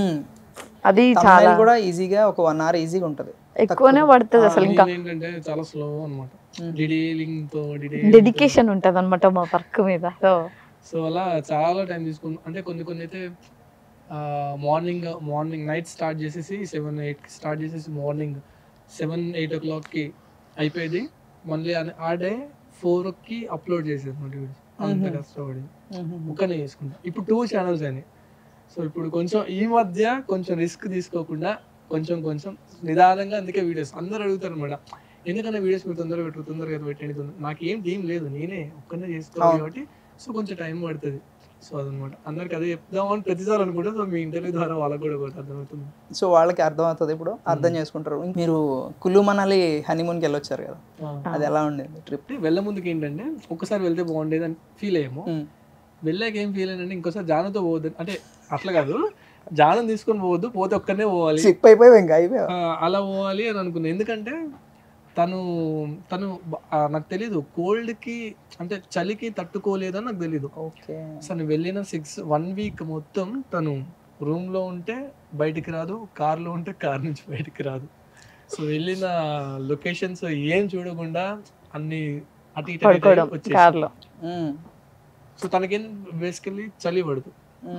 అది చాలా thumbnail కూడా ఈజీగా ఒక వన్ అవర్ ఈజీగా ఉంటుంది ఎక్కువనే పడుతుంది అసలు ఇంకా నేను ఏంటంటే చాలా స్లో అనమాట డిటైలింగ్ తో డిటైల్ డెడికేషన్ ఉంటుంది అనమాట మా వర్క్ మీద సో సో అలా చాలా టైం తీసుకున్నాం అంటే కొన్ని కొన్ని అయితే మార్నింగ్ మార్నింగ్ నైట్ స్టార్ట్ చేసేసి సెవెన్ ఎయిట్కి స్టార్ట్ చేసేసి మార్నింగ్ సెవెన్ ఎయిట్ ఓ క్లాక్కి అయిపోయేది మళ్ళీ ఆ- ఆ డే ఫోర్కి అప్లోడ్ చేసేది మళ్ళీ వీడియోస్ అంత కష్టపడి ఒక్కనే చేసుకుంటా ఇప్పుడు టూ ఛానల్స్ అయినాయి సో ఇప్పుడు కొంచెం ఈ మధ్య కొంచెం రిస్క్ తీసుకోకుండా కొంచెం కొంచెం నిదానంగా అందుకే వీడియోస్ అందరూ అడుగుతారు అనమాట ఎందుకంటే వీడియోస్ మీరు తొందరగా పెట్టు తొందరగా పెట్టండి తొందర నాకు ఏం టీం లేదు నేనే ఒక్కనే చేసుకోవాలి అవును. కాబట్టి సో కొంచెం టైం పడుతుంది సో అదనమాట అందరికి అదే చెప్దామని ప్రతిసారి అనుకుంటా సో మీ ఇంటర్వ్యూ ద్వారా వాళ్ళకి కూడా ఒకటి అర్థమవుతుంది సో వాళ్ళకి అర్థం అవుతుంది ఇప్పుడు అర్థం చేసుకుంటారు మీరు కుల్లు మనాలి హనీమూన్కి వెళ్ళొచ్చారు కదా అది ఎలా ఉండేది ట్రిప్ అంటే వెళ్ళే ముందుకు ఏంటంటే ఒక్కసారి వెళ్తే బాగుండేది అని ఫీల్ అయ్యాము వెళ్ళాక ఏం ఫీల్ అయ్యానంటే ఇంకోసారి జానతో పోవద్దు అంటే అట్లా కాదు జానం తీసుకొని పోవద్దు పోతే ఒక్కనే పోవాలి సిప్ అయిపోయి ఇంకా అయిపోయావు ఆ, అలా పోవాలి అని అనుకున్నాను ఎందుకంటే తను తను బ- ఆ, నాకు తెలీదు కోల్డ్ కి అంటే చలికి తట్టుకోలేదని నాకు తెలీదు ఓకే అసలు వెళ్ళిన సిక్స్ వన్ వీక్ మొత్తం తను రూమ్ లో ఉంటే బయటికి రాదు కార్ లో ఉంటే కార్ నుంచి బయటికి రాదు సో వెళ్ళిన లొకేషన్స్ ఏం చూడకుండా అన్ని అటు ఇటు అటు ఇటు పడుకోవడం వచ్చేసి. కార్లో సో తనకేం బేసికల్లీ చలి పడదు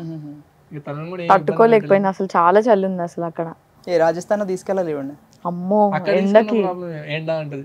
ఇక తనను కూడా ఏం ఇబ్బంది తట్టుకోలేకపోయినా అసలు చాలా చలి ఉంది అసలు అక్కడ ఏ రాజస్థాన్ తీసుకెళ్ళాలి ఇవ్వండి అమ్మో అక్కడ ఎండకి తీసుకున్న problem ఏ, ఎండ అంటది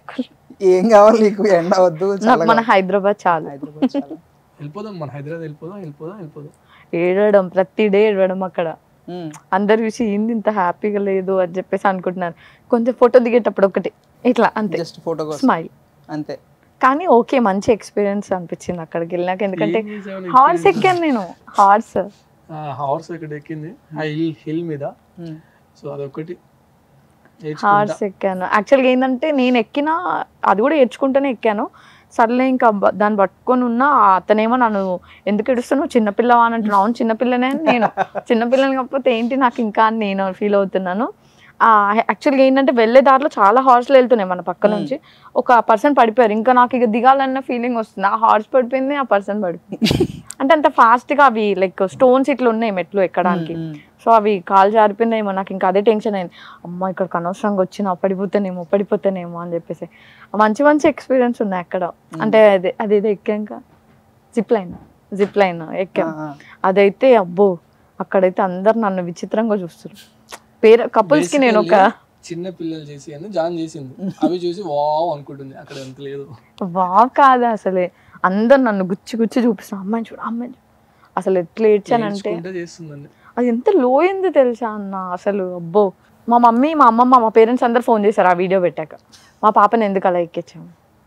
ఏం కావాలి నీకు ఎండ వద్దు నాకు చల్లగా మన హైదరాబాద్ చాలు హైదరాబాద్ చాలా. వెళ్ళిపోదాం మన హైదరాబాద్ వెళ్ళిపోదాం వెళ్ళిపోదాం వెళ్ళిపోదాం ఏడవడం ప్రతి డే ఏడవడం అక్కడ ఉమ్. అందరు చూసి ఏంది ఇంత హ్యాపీగా లేదు అని చెప్పేసి అనుకుంటున్నారు కొంచెం ఫోటో దిగేటప్పుడు ఒకటి ఇట్లా అంతే జస్ట్ ఫోటో కోసం స్మైల్ అంతే కానీ ఓకే మంచి ఎక్స్పీరియన్స్ అనిపించింది అక్కడికి వెళ్ళినాక ఎందుకంటే ఏం చేసావు హార్స్ ఎక్కాను నేను హార్స్ హార్స్ ఇక్కడ ఎక్కింది ఆ హిల్ హిల్ మీద ఉమ్. సో అదొకటి నేర్చుకుంటా. హార్స్ ఎక్కాను యాక్చువల్గా ఏంటంటే నేను ఎక్కిన అది కూడా ఏడ్చుకుంటూనే ఎక్కాను సర్లే ఇంకా బ- దాన్ని పట్టుకొని ఉన్నా అతనేమో నన్ను ఎందుకు ఏడుస్తున్నావు చిన్నపిల్లవా అని అంటున్నావు అవును చిన్నపిల్లనే అని నేను చిన్నపిల్లని కాకపోతే ఏంటి నాకు ఇంకా అని నేను ఫీల్ అవుతున్నాను యాక్చువల్గా ఏంటంటే వెళ్ళే దారిలో చాలా హార్స్లు వెళ్తున్నాయి మన పక్క నుంచి ఒక పర్సన్ పడిపోయారు ఇంకా నాకు ఇక దిగాలన్న ఫీలింగ్ వస్తుంది ఆ హార్స్ పడిపోయింది ఆ పర్సన్ పడిపోయింది అంటే అంత ఫాస్ట్గా అవి లైక్ స్టోన్స్ ఇట్లా ఉన్నాయి మెట్లు ఎక్కడానికి ఉమ్. సో అవి కాలు జారిపోయిందేమో నాకు ఇంకా అదే టెన్షన్ అయింది అమ్మ ఇక్కడికి అనవసరంగా వచ్చినా పడిపోతానేమో పడిపోతానేమో అని చెప్పేసి మంచి మంచి ఎక్స్పీరియన్స్ ఉన్నాయి అక్కడ అంటే అదే అదేదో ఎక్కాక జిప్ లైన్ జిప్ లైన్ ఎక్కాం ఆ, ఆ. అదైతే అబ్బో అక్కడైతే అందరు నన్ను విచిత్రంగా చూస్తారు పేరు కపుల్స్ కి నేను ఒక Basically, చిన్న పిల్లలు చేసి అని జాన్ చేసింది అవి చూసి వావ్ అనుకుంటుంది అక్కడ ఎంత లేదు వా కాదు అసలే అందరు నన్ను గుచ్చి గుచ్చి చూపిస్తాను అమ్మాయిని చూడు అమ్మాయిని చూడు అసలు ఎట్లా ఏడ్చానంటే నేర్చుకుంటే చేస్తుందండి అది ఎంత లో అయింది తెలుసా అన్న అసలు అబ్బో మా మమ్మీ మా అమ్మమ్మ మా పేరెంట్స్ అందరు ఫోన్ చేశారు ఆ వీడియో పెట్టాక మా పాపని ఎందుకు అలా ఎక్కించాము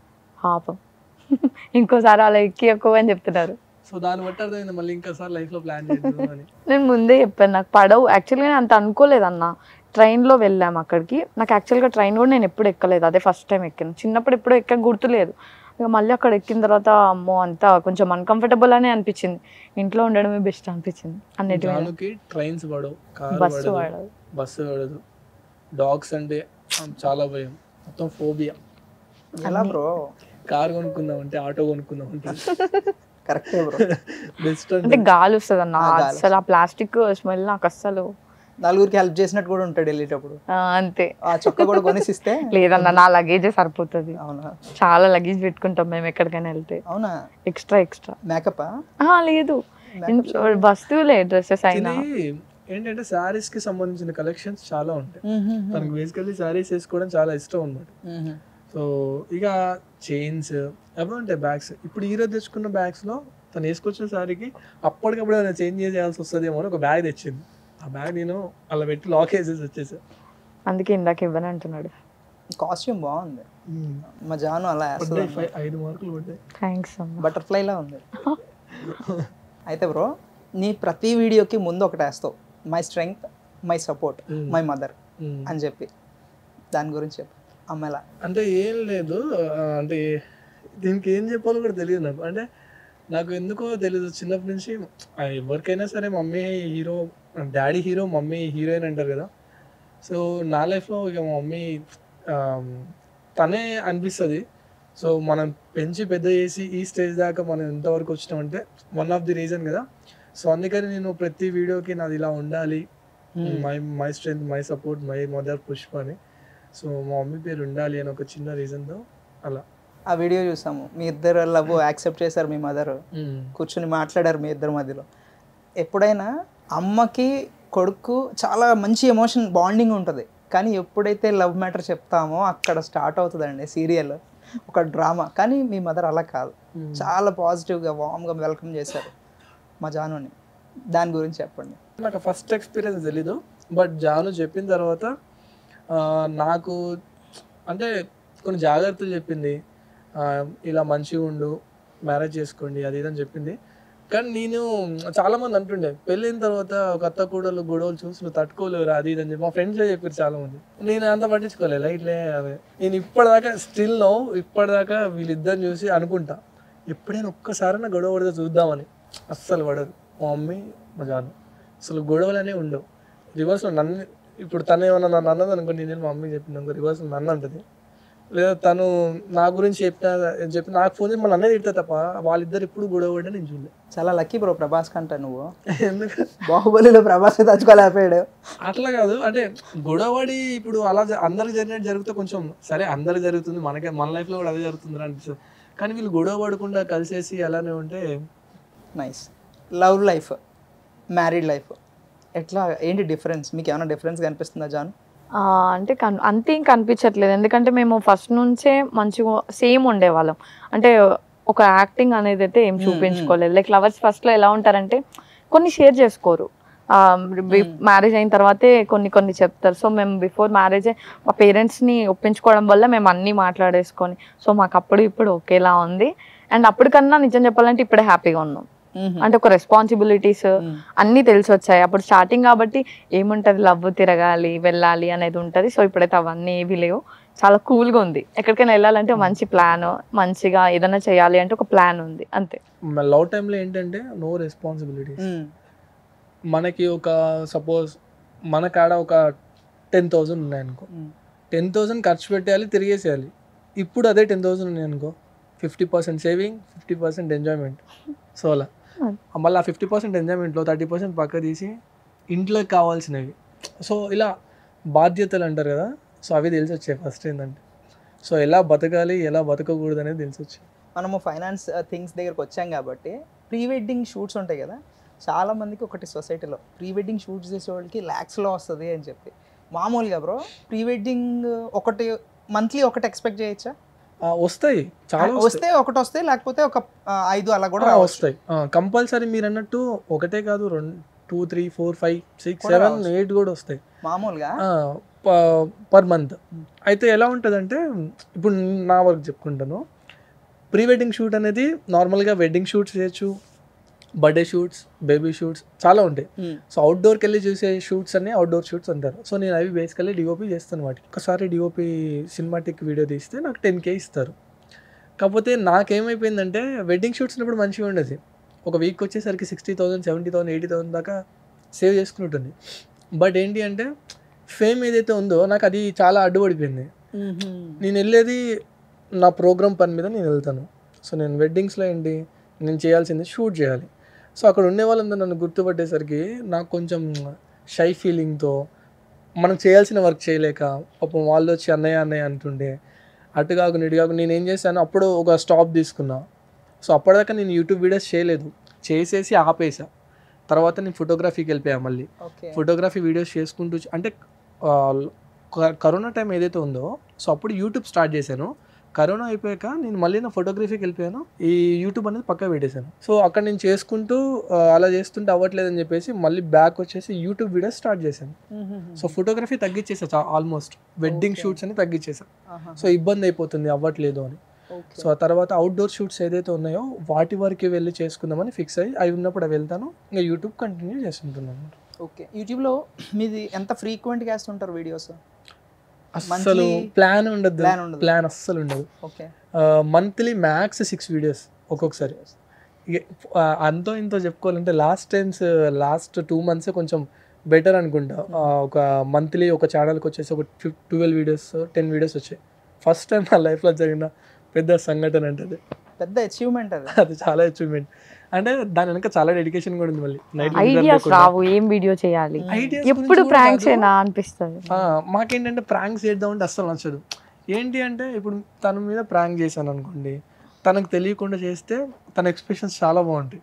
పాపం ఇంకోసారి అలా ఎక్కియకు అని చెప్తున్నారు సో దాన్ని బట్టి అర్థమైంది మళ్ళీ ఇంకోసారి లైఫ్ లో ప్లాన్ చేద్దాం అని నేను ముందే చెప్పాను నాకు పడవు యాక్చువల్గా నేను అంత అనుకోలేదు అన్న ట్రైన్లో వెళ్ళాము అక్కడికి నాకు యాక్చువల్గా ట్రైన్ కూడా నేను ఎప్పుడు ఎక్కలేదు అదే ఫస్ట్ టైం ఎక్కాను చిన్నప్పుడు ఎప్పుడు ఎక్క గుర్తులేదు ఇక మళ్ళీ అక్కడ ఎక్కిన తర్వాత అమ్మో అంతా కొంచెం అన్కంఫర్టబుల్ అనే అనిపించింది ఇంట్లో ఉండడమే బెస్ట్ అనిపించింది అన్నిటి మీద జానుకి ట్రైన్స్ పడవు కార్ బస్సు పడదు వాడదు బస్సు పడదు డాగ్స్ అంటే చాలా భయం మొత్తం ఫోబియా ఎలా బ్రో కార్ కొనుక్కుందాం అంటే ఆటో కొనుక్కుందాం అంటే కరెక్టే బ్రో బెస్ట్ అంటే అంటే గాలి వస్తుంది అన్న ఆ, గాలి అసలు ఆ ప్లాస్టిక్ స్మెల్ నాకు అస్సలు నలుగురికి హెల్ప్ చేసినట్టు కూడా ఉంటాడు వెళ్ళేటప్పుడు ఆ, అంతే ఆ చొక్క కూడా కొనిసిస్తే లేదన్న నా లగేజే సరిపోతుంది అవునా చాలా లగేజ్ పెట్టుకుంటాం మేము ఎక్కడికైనా వెళ్తే అవునా ఎక్స్ట్రా ఎక్స్ట్రా మేకప్ లేదు ఇంట్లో వస్తువులే డ్రెస్సెస్ అయినా ఇది ఏంటంటే శారీస్ కి సంబంధించిన కలెక్షన్స్ చాలా ఉంటాయి తనకు బేసికల్లీ శారీస్ వేసుకోవడం చాలా ఇష్టం అన్నమాట సో ఇక చైన్స్ అవి ఉంటాయి బ్యాగ్స్ ఇప్పుడు ఈ రోజు తెచ్చుకున్న బ్యాగ్స్ లో తను వేసుకొచ్చిన శారీకి అప్పటికప్పుడు ఏమైనా చేంజ్ చేయాల్సి వస్తుందేమో అని ఒక బ్యాగ్ తెచ్చింది ఆ బ్యాగ్ నేను అలా పెట్టి లాక్ వేసేసి వచ్చేసా అందుకే ఇందాక ఇవ్వని అంటున్నాడు కాస్ట్యూమ్ బాగుంది మా జాను అలా పడ్డాయి వేస్తుంది ఫైవ్ ఐదు మార్కులు పడ్డాయి థ్యాంక్స్ అమ్మ బటర్ఫ్లైలా ఉంది అయితే బ్రో నీ ప్రతి వీడియోకి ముందు ఒకటి వేస్తావు my strength my support Mm. My mother Mm. అని చెప్పి దాని గురించి చెప్పు అమ్మాయిలా అంటే ఏం లేదు ఆ, అంటే దీనికి ఏం చెప్పాలో కూడా తెలియదు నాకు అంటే నాకు ఎందుకో తెలియదు చిన్నప్పటి నుంచి ఆ, ఎవరికైనా సరే mummy hero daddy hero mummy heroine అంటారు కదా సో నా లైఫ్లో ఇక మా మమ్మీ ఆ, తనే అనిపిస్తుంది సో మనం పెంచి పెద్ద చేసి ఈ స్టేజ్ దాకా మనం ఎంతవరకు వచ్చినామంటే వన్ ఆఫ్ ది రీజన్ కదా సో అందుకని నేను ప్రతి వీడియోకి నాది ఇలా ఉండాలి my my strength my support my mother Pushpa అని సో మా మమ్మీ పేరు ఉండాలి అని ఒక చిన్న రీజన్తో అలా ఆ వీడియో చూసాము మీ ఇద్దరు లవ్ యాక్సెప్ట్ చేశారు మీ మదర్ కూర్చుని మాట్లాడారు మీ ఇద్దరి మధ్యలో ఎప్పుడైనా అమ్మకి కొడుకు చాలా మంచి ఎమోషన్ బాండింగ్ ఉంటుంది కానీ ఎప్పుడైతే లవ్ మ్యాటర్ చెప్తామో అక్కడ స్టార్ట్ అవుతుందండి సీరియల్ ఒక డ్రామా కానీ మీ మదర్ అలా కాదు చాలా పాజిటివ్గా వామ్గా వెల్కమ్ చేశారు మా జానుని దాని గురించి చెప్పండి నాకు ఫస్ట్ ఎక్స్పీరియన్స్ తెలీదు బట్ జాను చెప్పిన తర్వాత ఆ, నాకు అంటే కొన్ని జాగ్రత్తలు చెప్పింది ఆ, ఇలా మంచిగా ఉండు మ్యారేజ్ చేసుకోండి అది ఇది అని చెప్పింది కానీ నేను చాలా మంది అంటుండే పెళ్ళైన తర్వాత ఒక అత్త కూడలు గొడవలు చూసి నువ్వు తట్టుకోలేరు అది ఇది అని చెప్పి మా ఫ్రెండ్స్ చెప్పారు చాలా మంది నేను అంత పట్టించుకోలేదు లైట్లే అదే నేను ఇప్పటిదాకా స్టిల్ నో ఇప్పటిదాకా వీళ్ళిద్దరిని చూసి అనుకుంటా ఎప్పుడైనా ఒక్కసారైనా గొడవ పడితే చూద్దామని అస్సలు పడదు మా మమ్మీ మా జాను అసలు గొడవలు అనేవి ఉండవు రివర్స్లో నన్ను ఇప్పుడు తను ఏమన్నా నన్ను అన్నది అనుకో నేను మా మమ్మీ చెప్పింది అనుకో రివర్స్లో నన్ను అంటది లేదా తను నా గురించి చెప్పిన చెప్పి నాకు ఫోన్ చేసి మన అన్నది తిడతా తప్ప వాళ్ళిద్దరు ఎప్పుడు గొడవ పడ్డా నేను చూడలే చాలా లక్కీ బ్రో ప్రభాస్ కంట నువ్వు ఎందుకు బాహుబలిలో ప్రభాస్ తచ్చుకోలేకపోయాడు అట్లా కాదు అంటే గొడవడి ఇప్పుడు అలా జ- అందరికి జరిగినట్టు జరిగితే కొంచెం సరే అందరికి జరుగుతుంది మనకే మన లైఫ్లో కూడా అదే జరుగుతుంది అనిపిస్తుంది కానీ వీళ్ళు గొడవ పడకుండా కలిసేసి అలానే ఉంటే nice love life married life ఎట్లా ఏంటి డిఫరెన్స్ మీకు ఏమైనా డిఫరెన్స్ కనిపిస్తుందా జాన్ ఆ, అంటే కన్ అంతేం కనిపించట్లేదు ఎందుకంటే మేము ఫస్ట్ నుంచే మంచిగా సేమ్ ఉండేవాళ్ళం అంటే ఒక యాక్టింగ్ అనేది అయితే ఏం మ్మ్, చూపించుకోలేదు లైక్ లవర్స్ ఫస్ట్లో ఎలా ఉంటారంటే కొన్ని షేర్ చేసుకోరు మ్యారేజ్ అయిన తర్వాతే కొన్ని కొన్ని చెప్తారు సో మేము బిఫోర్ మ్యారేజ్ మా పేరెంట్స్ని ఒప్పించుకోవడం వల్ల మేము అన్నీ మాట్లాడేసుకొని సో మాకు అప్పుడు ఇప్పుడు ఒకేలా ఉంది అండ్ అప్పటికన్నా నిజం చెప్పాలంటే ఇప్పుడే హ్యాపీగా ఉన్నాం అంటే ఒక రెస్పాన్సిబిలిటీస్ అన్నీ తెలిసి వచ్చాయి అప్పుడు స్టార్టింగ్ కాబట్టి ఏముంటది లవ్ తిరగాలి వెళ్ళాలి అనేది ఉంటది సో ఇప్పుడైతే అవన్నీ ఏవి లేవు చాలా కూల్గా ఉంది ఎక్కడికైనా వెళ్ళాలంటే మంచి ప్లాన్ మంచిగా ఏదైనా చేయాలి అంటే ఒక ప్లాన్ ఉంది అంతే లవ్ టైంలో ఏంటంటే నో రెస్పాన్సిబిలిటీస్ మనకి ఒక సపోజ్ మన కాడ ఒక టెన్ థౌజండ్ ఉన్నాయనుకో టెన్ థౌజండ్ ఖర్చు పెట్టేయాలి తిరిగేసేయాలి ఇప్పుడు అదే టెన్ థౌజండ్ ఉన్నాయి అనుకో fifty percent saving fifty percent enjoyment so అలా మళ్ళీ ఆ ఫిఫ్టీ పర్సెంట్ ఎంజాయ్మెంట్లో థర్టీ పర్సెంట్ పక్క తీసి ఇంట్లోకి కావాల్సినవి సో ఇలా బాధ్యతలు అంటారు కదా సో అవి తెలిసి వచ్చాయి ఫస్ట్ ఏంటంటే సో ఎలా బతకాలి ఎలా బతకకూడదు అనేది తెలిసి వచ్చాయి మనము ఫైనాన్స్ థింగ్స్ దగ్గరకు వచ్చాం కాబట్టి ప్రీ వెడ్డింగ్ షూట్స్ ఉంటాయి కదా చాలా మందికి ఒకటి సొసైటీలో ప్రీ వెడ్డింగ్ షూట్స్ చేసే వాళ్ళకి ల్యాక్స్లో వస్తుంది అని చెప్పి మామూలుగా బ్రో ప్రీ వెడ్డింగ్ ఒకటి మంత్లీ ఒకటి ఎక్స్పెక్ట్ చేయొచ్చా ఆ, వస్తాయి చాలా వస్తాయి వస్తే ఒకటి వస్తే లేకపోతే ఒక ఆ, ఐదు అలా కూడా ఆ, రావచ్చు వస్తాయి కంపల్సరీ మీరు అన్నట్టు ఒకటే కాదు రెండు two three four five six కూడా సెవెన్ రావచ్చు. ఎయిట్ కూడా వస్తాయి మామూలుగా పర్ మంత్ అయితే ఎలా ఉంటుందంటే ఇప్పుడు నా వరకు చెప్పుకుంటాను ప్రీ వెడ్డింగ్ షూట్ అనేది నార్మల్గా వెడ్డింగ్ షూట్స్ చేయొచ్చు బర్త్డే షూట్స్ బేబీ షూట్స్ చాలా ఉంటాయి ఉమ్, సో అవుట్డోర్కి వెళ్ళి చూసే షూట్స్ అన్ని అవుట్డోర్ షూట్స్ అంటారు సో నేను అవి బేసికల్లీ డిఓపి చేస్తాను వాటికి ఒకసారి డిఓపి సినిమాటిక్ వీడియో తీస్తే నాకు టెన్ కే ఇస్తారు కాకపోతే నాకేమైపోయిందంటే వెడ్డింగ్ షూట్స్ ఉన్నప్పుడు మంచిగా ఉండేది ఒక వీక్ వచ్చేసరికి sixty thousand seventy thousand eighty thousand దాకా సేవ్ చేసుకుంటుంది బట్ ఏంటి అంటే ఫేమ్ ఏదైతే ఉందో నాకు అది చాలా అడ్డుపడిపోయింది ఉహుం. నేను వెళ్ళేది నా ప్రోగ్రామ్ పని మీద నేను వెళ్తాను సో నేను వెడ్డింగ్స్లో ఏంటి నేను చేయాల్సింది షూట్ చేయాలి సో అక్కడ ఉండే వాళ్ళందరూ నన్ను గుర్తుపట్టేసరికి నాకు కొంచెం షై ఫీలింగ్తో మనం చేయాల్సిన వర్క్ చేయలేక పాపం వాళ్ళు వచ్చి అన్నయ్య అన్నయ్య అంటుండే అటు కాకుండా ఇటు కాకుండా నేను ఏం చేశాను అప్పుడు ఒక స్టాప్ తీసుకున్నా సో అప్పటిదాకా నేను యూట్యూబ్ వీడియోస్ చేయలేదు చేసేసి ఆపేసా తర్వాత నేను ఫోటోగ్రఫీకి వెళ్ళిపోయా మళ్ళీ ఓకే ఫోటోగ్రఫీ వీడియోస్ చేసుకుంటూ చ- అంటే ఆ, క- కరోనా టైం ఏదైతే ఉందో సో అప్పుడు యూట్యూబ్ స్టార్ట్ చేశాను కరోనా అయిపోయాక నేను మళ్ళీ నా ఫోటోగ్రఫీకి వెళ్ళిపోయాను ఈ యూట్యూబ్ అనేది పక్క పెట్టేశాను సో అక్కడ నేను చేసుకుంటూ ఆ, అలా చేస్తుంటే అవ్వట్లేదని చెప్పేసి మళ్ళీ బ్యాక్ వచ్చేసి యూట్యూబ్ వీడియోస్ స్టార్ట్ చేశాను సో ఫోటోగ్రఫీ తగ్గించేసా ఆల్మోస్ట్ వెడ్డింగ్ Okay. షూట్స్ అని తగ్గించేసా సో ఇబ్బంది అయిపోతుంది అవ్వట్లేదు అని సో ఆ తర్వాత అవుట్డోర్ షూట్స్ ఏదైతే ఉన్నాయో వాటి వరకు వెళ్ళి చేసుకుందామని ఫిక్స్ అయ్యి అవి ఉన్నప్పుడు అవి వెళ్తాను ఇంకా యూట్యూబ్ కంటిన్యూ చేస్తుంటున్నాను ఓకే యూట్యూబ్లో మీది ఎంత ఫ్రీక్వెంట్గా వేస్తుంటారు వీడియోస్ అస్సలు Monthly ప్లాన్ ఉండదు plan ఉండదు. ప్లాన్ అస్సలు ఉండదు okay monthly max six videos ఒక్కొక్కసారి ఇక, ఆ, అంతో ఇంతో చెప్పుకోవాలంటే last times last two months కొంచెం బెటర్ అనుకుంటా ఆ, ఒక మంత్లీ ఒక ఛానల్కి వచ్చేసి ఒక ఫిఫ్ ట్వెల్వ్ వీడియోస్ టెన్ వీడియోస్ వచ్చాయి ఫస్ట్ టైం నా లైఫ్లో జరిగిన పెద్ద సంఘటన అంటే అది పెద్ద అచీవ్మెంట్ అది అది చాలా అచీవ్మెంట్ అంటే దాని వెనక చాలా డెడికేషన్ కూడా ఉంది మళ్ళీ నైట్ ఐడియాస్ రావు ఏం వీడియో చేయాలి Ideas ఎప్పుడు గురించి కూడా ప్రాంక్స్ కాదు. ఏనా అనిపిస్తుంది ఆ, మాకేంటంటే ప్రాంక్స్ చేద్దామంటే అస్సలు నచ్చదు ఏంటి అంటే ఇప్పుడు తన మీద ప్రాంక్ చేశాను అనుకోండి తనకు తెలియకుండా చేస్తే తన ఎక్స్ప్రెషన్స్ చాలా బాగుంటాయి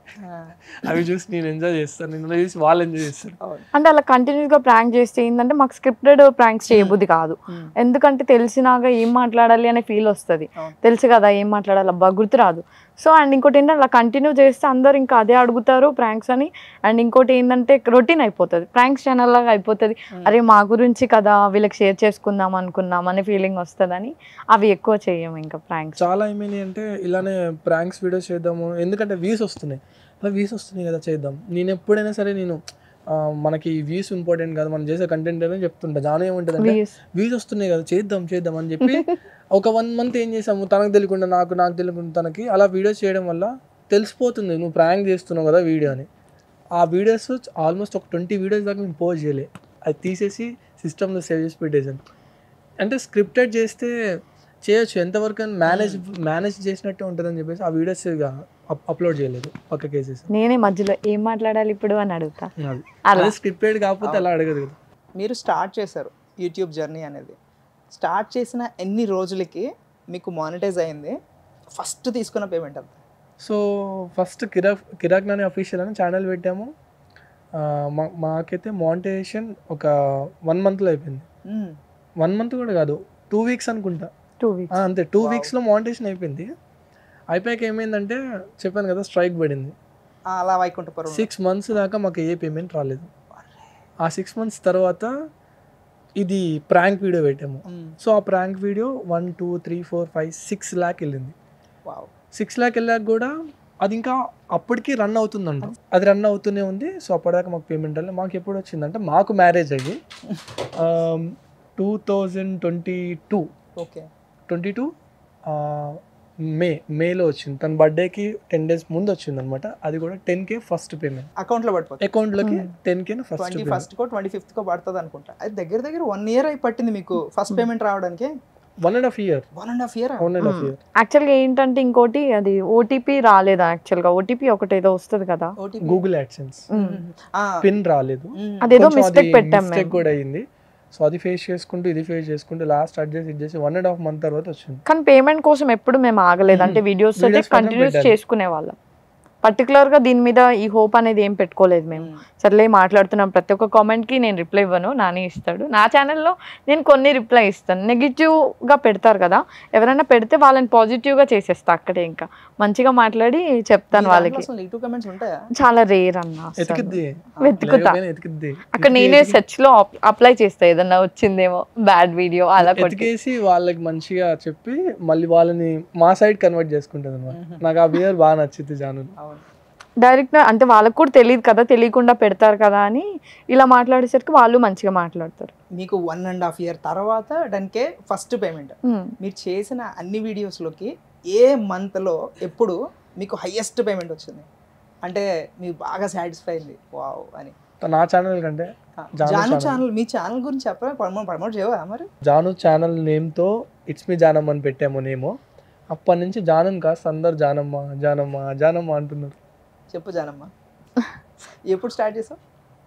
అవి చూసి నేను ఎంజాయ్ చేస్తాను నేను చూసి వాళ్ళు ఎంజాయ్ చేస్తారు అంటే అలా కంటిన్యూస్ గా ప్రాంక్ చేస్తే ఏంటంటే మాకు స్క్రిప్టెడ్ ప్రాంక్స్ చేయబుద్ధి కాదు ఎందుకంటే తెలిసినాక ఏం మాట్లాడాలి అనే ఫీల్ వస్తుంది అవును. తెలుసు కదా ఏం మాట్లాడాలి అబ్బా గుర్తురాదు సో అండ్ ఇంకోటి ఏంటంటే అలా కంటిన్యూ చేస్తే అందరు ఇంకా అదే అడుగుతారు ప్రాంక్స్ అని అండ్ ఇంకోటి ఏంటంటే రొటీన్ అయిపోతుంది ప్రాంక్స్ ఛానల్ లాగా అయిపోతుంది అరే మా గురించి కదా వీళ్ళకి షేర్ చేసుకుందాం అనుకున్నాం అనే ఫీలింగ్ వస్తుందని అవి ఎక్కువ చేయము ఇంకా ప్రాంక్స్ చాలా ఏమైనాయి అంటే ఇలానే ప్రాంక్స్ వీడియోస్ చేద్దాము ఎందుకంటే వ్యూస్ వస్తున్నాయి అలా వ్యూస్ వస్తున్నాయి కదా చేద్దాం నేను ఎప్పుడైనా సరే నేను ఆ, మనకి వ్యూస్ ఇంపార్టెంట్ కాదు మనం చేసే కంటెంట్ అనేది చెప్తుంటా జాను ఏముంటుంది వ్యూస్ వస్తున్నాయి కదా చేద్దాం చేద్దాం అని చెప్పి ఒక వన్ మంత్ ఏం చేసాము తనకు తెలియకుండా నాకు నాకు తెలియకుండా తనకి అలా వీడియోస్ చేయడం వల్ల తెలిసిపోతుంది నువ్వు ప్రాంక్ చేస్తున్నావు కదా వీడియో అని ఆ వీడియోస్ ఆల్మోస్ట్ ఒక ట్వంటీ వీడియోస్ దాకా మేము పోస్ట్ చేయలే అది తీసేసి సిస్టమ్లో సేవ్ చేసి పెట్టేసాను అంటే స్క్రిప్టెడ్ చేస్తే చేయొచ్చు ఎంతవరకు మేనేజ్ మేనేజ్ చేసినట్టే ఉంటుందని చెప్పేసి ఆ వీడియోస్ అప్లోడ్ చేయలేదు పక్క కేసెస్ నేనే మధ్యలో ఏం మాట్లాడాలి ఇప్పుడు అని అడుగుతా అది అలా అదే స్క్రిప్టెడ్ కాకపోతే అలా అడగదు కదా మీరు స్టార్ట్ చేశారు యూట్యూబ్ జర్నీ అనేది స్టార్ట్ చేసిన ఎన్ని రోజులకి మీకు మానిటైజ్ అయింది ఫస్ట్ తీసుకున్న పేమెంట్ అంత సో ఫస్ట్ కిరాక్ కిరాక్ నాని అఫీషియల్ అని ఛానల్ పెట్టాము ఆ, మా మాకైతే మానిటైజేషన్ ఒక వన్ మంత్లో అయిపోయింది వన్ మంత్ కూడా కాదు టూ వీక్స్ అనుకుంటా టూ ఆ, వీక్స్ అంతే టూ Wow. వీక్స్లో మానిటైజేషన్ అయిపోయింది అయిపోయాక ఏమైందంటే చెప్పాను కదా స్ట్రైక్ పడింది అలా వైకుంఠపురం సిక్స్ మంత్స్ దాకా మాకు ఏ పేమెంట్ రాలేదు ఆ సిక్స్ మంత్స్ తర్వాత ఇది ప్రాంక్ వీడియో పెట్టాము సో ఆ prank video one two three four five six lakh వెళ్ళింది వావ్ సిక్స్ ల్యాక్ వెళ్ళాక కూడా అది ఇంకా అప్పటికి రన్ అవుతుందంట అది రన్ అవుతూనే ఉంది సో అప్పటిదాకా మాకు పేమెంట్ రాలేదు మాకు ఎప్పుడు వచ్చిందంటే మాకు మ్యారేజ్ అయ్యి two thousand twenty two okay twenty two May మేలో వచ్చింది తన బర్త్డేకి టెన్ డేస్ ముందు వచ్చింది అనమాట అది కూడా టెన్ కే ఫస్ట్ పేమెంట్ అకౌంట్లో పడిపోతుంది అకౌంట్లోకి ten K first twenty first కో ట్వంటీ ఫిఫ్త్ కో పడుతుంది అనుకుంటా అది దగ్గర దగ్గర వన్ ఇయర్ అయి పట్టింది మీకు ఫస్ట్ పేమెంట్ రావడానికి one and half year one and half year one and half year యాక్చువల్గా ఏంటంటే ఇంకోటి అది ఓటీపీ రాలేదా యాక్చువల్గా ఓటీపీ ఒకటి ఏదో వస్తుంది కదా గూగుల్ యాడ్సెన్స్ పిన్ రాలేదు అదేదో కొంచెం mistake అది పెట్టాం mistake మేము. కూడా అయింది సో అది ఫేస్ చేసుకుంటూ ఇది ఫేస్ చేసుకుంటూ లాస్ట్ అడ్జస్ట్ చేసి ఇది చేసి వన్ అండ్ హాఫ్ మంత్ తర్వాత వచ్చింది కానీ పేమెంట్ కోసం ఎప్పుడు మేము ఆగలేదు అంటే వీడియోస్ అయితే Videos మాత్రం కంటిన్యూస్ పెట్టాలి. చేసుకునే వాళ్ళం పర్టికులర్ గా దీని మీద ఈ హోప్ అనేది ఏం పెట్టుకోలేదు మేము సర్లే మాట్లాడుతున్నాం ప్రతి ఒక్క కామెంట్ కి నేను రిప్లై ఇవ్వను నాని ఇస్తాడు నా ఛానల్లో నేను కొన్ని రిప్లై ఇస్తాను నెగిటివ్ గా పెడతారు కదా ఎవరైనా పెడితే వాళ్ళని పాజిటివ్ గా చేసేస్తా అక్కడే ఇంకా మంచిగా మాట్లాడి చెప్తాను వాళ్ళకి నెగిటివ్ కమెంట్స్ ఉంటాయా చాలా రేర్ అన్న అసలు. ఎతికిద్ది వెతుకుతా లేకపోయినా ఎతికిద్ది అక్కడ నేనే సెర్చ్ లో అప్లై చేస్తా ఏదన్నా వచ్చిందేమో బ్యాడ్ వీడియో అలా కొట్టి ఎతికేసి వాళ్ళకి మంచిగా చెప్పి మళ్ళీ వాళ్ళని మా సైడ్ కన్వర్ట్ చేసుకుంటుంది అనమాట నాకు ఆ బియర్ బాగా నచ్చింది జాను అవును డైరెక్ట్ అంటే వాళ్ళకు కూడా తెలియదు కదా తెలియకుండా పెడతారు కదా అని ఇలా మాట్లాడేసరికి వాళ్ళు మంచిగా మాట్లాడతారు మీకు వన్ అండ్ హాఫ్ ఇయర్ తర్వాత దానికే ఫస్ట్ పేమెంట్ ఉమ్. మీరు చేసిన అన్ని వీడియోస్లోకి ఏ మంత్లో ఎప్పుడు మీకు హయ్యెస్ట్ పేమెంట్ వచ్చింది అంటే మీకు బాగా సాటిస్ఫై అయింది వావ్ అని నా ఛానల్ కంటే జాను జాను channel. ఛానల్ మీ ఛానల్ గురించి చెప్పరా ప్రమోట్ ప్రమోట్ చేయవా మరి జాను ఛానల్ నేమ్తో ఇట్స్ మీ జానమ్మ అని పెట్టాము నేమో అప్పటి నుంచి జానన్ కాస్త అందరు జానమ్మ జానమ్మ జానమ్మ అంటున్నారు చెప్పు జానమ్మ ఎప్పుడు స్టార్ట్ చేసావు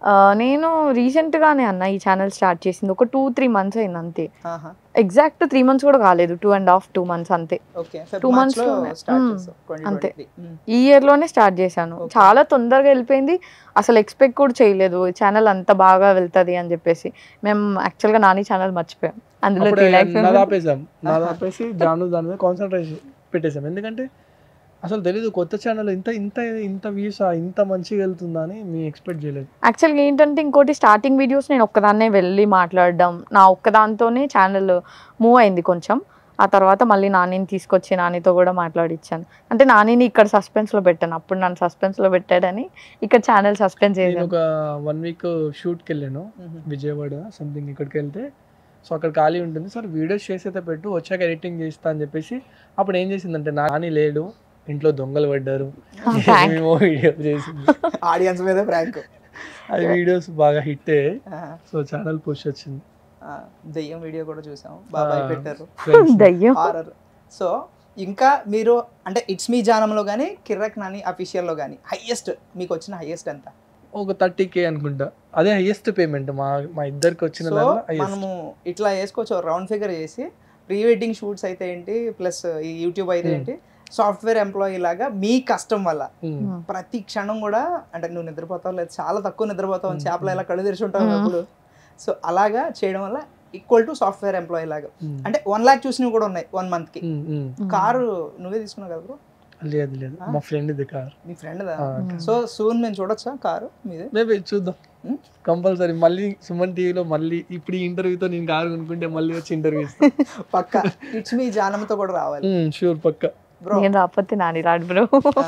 ఆ, నేను రీసెంట్గానే అన్న ఈ ఛానల్ స్టార్ట్ చేసింది ఒక టూ త్రీ మంత్స్ అయింది అంతే ఆహా ఎగ్జాక్ట్ త్రీ మంత్స్ కూడా కాలేదు two and half two months అంతే ఓకే Two months లో లోనే. Start hmm. చేసావు అంతే. 2023 మ్మ్. ఈ ఇయర్ లోనే స్టార్ట్ చేశాను Okay. చాలా తొందరగా వెళ్ళిపోయింది అసలు ఎక్స్పెక్ట్ కూడా చేయలేదు ఛానల్ అంత బాగా వెళ్తది అని చెప్పేసి మేము యాక్చువల్గా నాని ఛానల్ మర్చిపోయాం అందులో అప్పుడే త్రీ ల్యాక్స్ నాది ఆపేసాం నాది ఆపేసి జాను దాని మీద కాన్సన్ట్రేషన్ పెట్టేసాం ఎందుకంటే అసలు తెలీదు కొత్త ఛానల్ ఇంత ఇంత ఇంత వ్యూస్ ఇంత మంచిగా వెళ్తుందా అని మేము ఎక్స్పెక్ట్ చేయలేదు యాక్చువల్గా ఏంటంటే ఇంకోటి స్టార్టింగ్ వీడియోస్ నేను ఒక్కదాన్నే వెళ్ళి మాట్లాడడం నా ఒక్కదాంతోనే ఛానల్ మూవ్ అయింది కొంచెం ఆ తర్వాత మళ్ళీ నానిని తీసుకొచ్చి నానితో కూడా మాట్లాడిచ్చాను అంటే నానిని ఇక్కడ సస్పెన్స్లో పెట్టాను అప్పుడు నన్ను సస్పెన్స్లో పెట్టాడని ఇక్కడ ఛానల్ సస్పెన్స్ నేను చేశాను ఒక వన్ వీక్ షూట్కి వెళ్ళాను మ్మ్. విజయవాడ సంథింగ్ ఇక్కడికి వెళ్తే సో అక్కడ ఖాళీ ఉంటుంది సార్ వీడియోస్ చేసేతే పెట్టు వచ్చాక ఎడిటింగ్ చేస్తా అని చెప్పేసి అప్పుడు ఏం చేసిందంటే నాని లేడు ఇంట్లో దొంగలు పడ్డారు Prank. ఏమేమో వీడియో చేసింది ఆడియన్స్ మీద ప్రాంక్ అది వీడియోస్ బాగా హిట్ అయ్యాయి సో ఛానల్ పుష్ వచ్చింది దెయ్యం వీడియో కూడా చూసాం బాబాయ్ ఆ. పెట్టారు Friends. దయ్యం హారర్ సో ఇంకా మీరు అంటే ఇట్స్ మీ జానంలో కానీ కిర్రక్ నాని అఫీషియల్లో కానీ హైయెస్ట్ మీకు వచ్చిన హైయెస్ట్ ఎంత ఒక థర్టీ కే అనుకుంటా అదే హైయెస్ట్ పేమెంట్ మా మా ఇద్దరికి వచ్చిన సో దాంట్లో highest. మనము ఇట్లా వేసుకోవచ్చు రౌండ్ ఫిగర్ చేసి ప్రీ వెడ్డింగ్ షూట్స్ అయితే ఏంటి ప్లస్ ఈ యూట్యూబ్ అయితే Hmm. ఏంటి సాఫ్ట్వేర్ ఎంప్లాయీ లాగా మీ కష్టం వల్ల ఉమ్. ప్రతి క్షణం కూడా అంటే నువ్వు నిద్రపోతావు లేదు చాలా తక్కువ నిద్రపోతావు Hmm. చేపలు ఎలా కళ్ళు తెరిచి ఉంటావు Hmm. ఎప్పుడు సో అలాగా చేయడం వల్ల ఈక్వల్ టు సాఫ్ట్వేర్ ఎంప్లాయీ లాగా ఉమ్. అంటే వన్ లాక్ చూసినవి కూడా ఉన్నాయి వన్ మంత్ కి ఉమ్, ఉమ్. కారు నువ్వే తీసుకున్నావు కదా బ్రో లేదు లేదు ఆ? మా ఫ్రెండ్ ఇది కార్ మీ ఫ్రెండ్ దా Hmm. సో సూన్ మేము చూడొచ్చా కారు మీది మేబీ చూద్దాం ఉమ్. కంపల్సరీ మళ్ళీ సుమన్ టీవీలో మళ్ళీ ఇప్పుడు ఈ ఇంటర్వ్యూతో నేను కారు కొనుక్కుంటే మళ్ళీ వచ్చి ఇంటర్వ్యూ ఇస్తాను పక్క ఇట్స్ మీ జానంతో కూడా రావాలి షూర్ పక్క బ్రో నేను రాకపోతే నాని రాడు బ్రో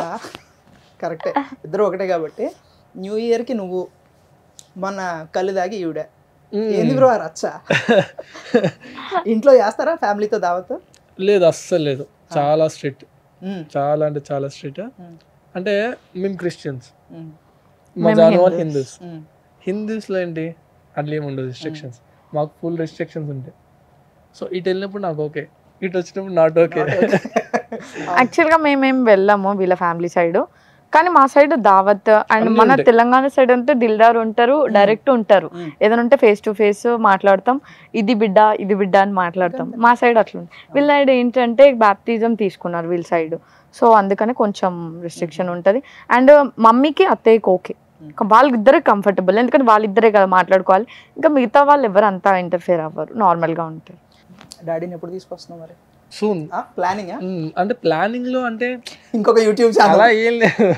కరెక్టే ఇద్దరు ఒకటే కాబట్టి న్యూ ఇయర్ కి నువ్వు మన కళ్ళు దాగి ఈవిడ ఉమ్. ఏంది బ్రో ఆ రచ్చ ఇంట్లో చేస్తారా ఫ్యామిలీతో దావత్ లేదు అస్సలు లేదు చాలా స్ట్రిక్ట్ ఉమ్, చాలా అంటే చాలా స్ట్రిక్ట్ ఉమ్, అంటే మేము క్రిస్టియన్స్ ఉమ్, మా మేము జాను వాళ్ళు Hindus. హిందూస్ ఉమ్. హిందూస్లో ఏంటి అట్లా ఏమి ఉండదు రిస్ట్రిక్షన్స్ మాకు ఫుల్ రిస్ట్రిక్షన్స్ ఉంటాయి సో ఇటు వెళ్ళినప్పుడు నాకు ఓకే ఇటు వచ్చినప్పుడు నాట్ ఓకే యాక్చువల్గా మేమేం వెళ్ళాము వీళ్ళ ఫ్యామిలీ సైడ్ కానీ మా సైడ్ దావత్ అండ్ అన్నీ మన ఉంటాయి. తెలంగాణ సైడ్ అంతా దిల్దార్ ఉంటారు డైరెక్ట్ ఉంటారు ఉమ్. ఏదైనా ఉంటే ఫేస్ టు ఫేస్ మాట్లాడతాం ఇది బిడ్డ ఇది బిడ్డ అని మాట్లాడతాం మా సైడ్ అట్లా ఉంది. వీళ్ళ సైడ్ ఏంటంటే బాప్తిజం తీసుకున్నారు వీళ్ళ సైడ్ సో అందుకని కొంచెం రిస్ట్రిక్షన్ ఉంటుంది అండ్ మమ్మీకి అత్తయ్యకి ఓకే వాళ్ళిద్దరే కంఫర్టబుల్ ఎందుకంటే వాళ్ళిద్దరే కదా మాట్లాడుకోవాలి ఇంకా మిగతా వాళ్ళు ఎవరు అంతా ఇంటర్ఫియర్ అవ్వరు నార్మల్గా ఉంటారు డాడీని ఎప్పుడు తీసుకొస్తున్నావు మరి సూన్ ప్లానింగ్ అంటే ప్లానింగ్ లో అంటే ఇంకొక యూట్యూబ్ అలా ఛానల్ ఏం లేదు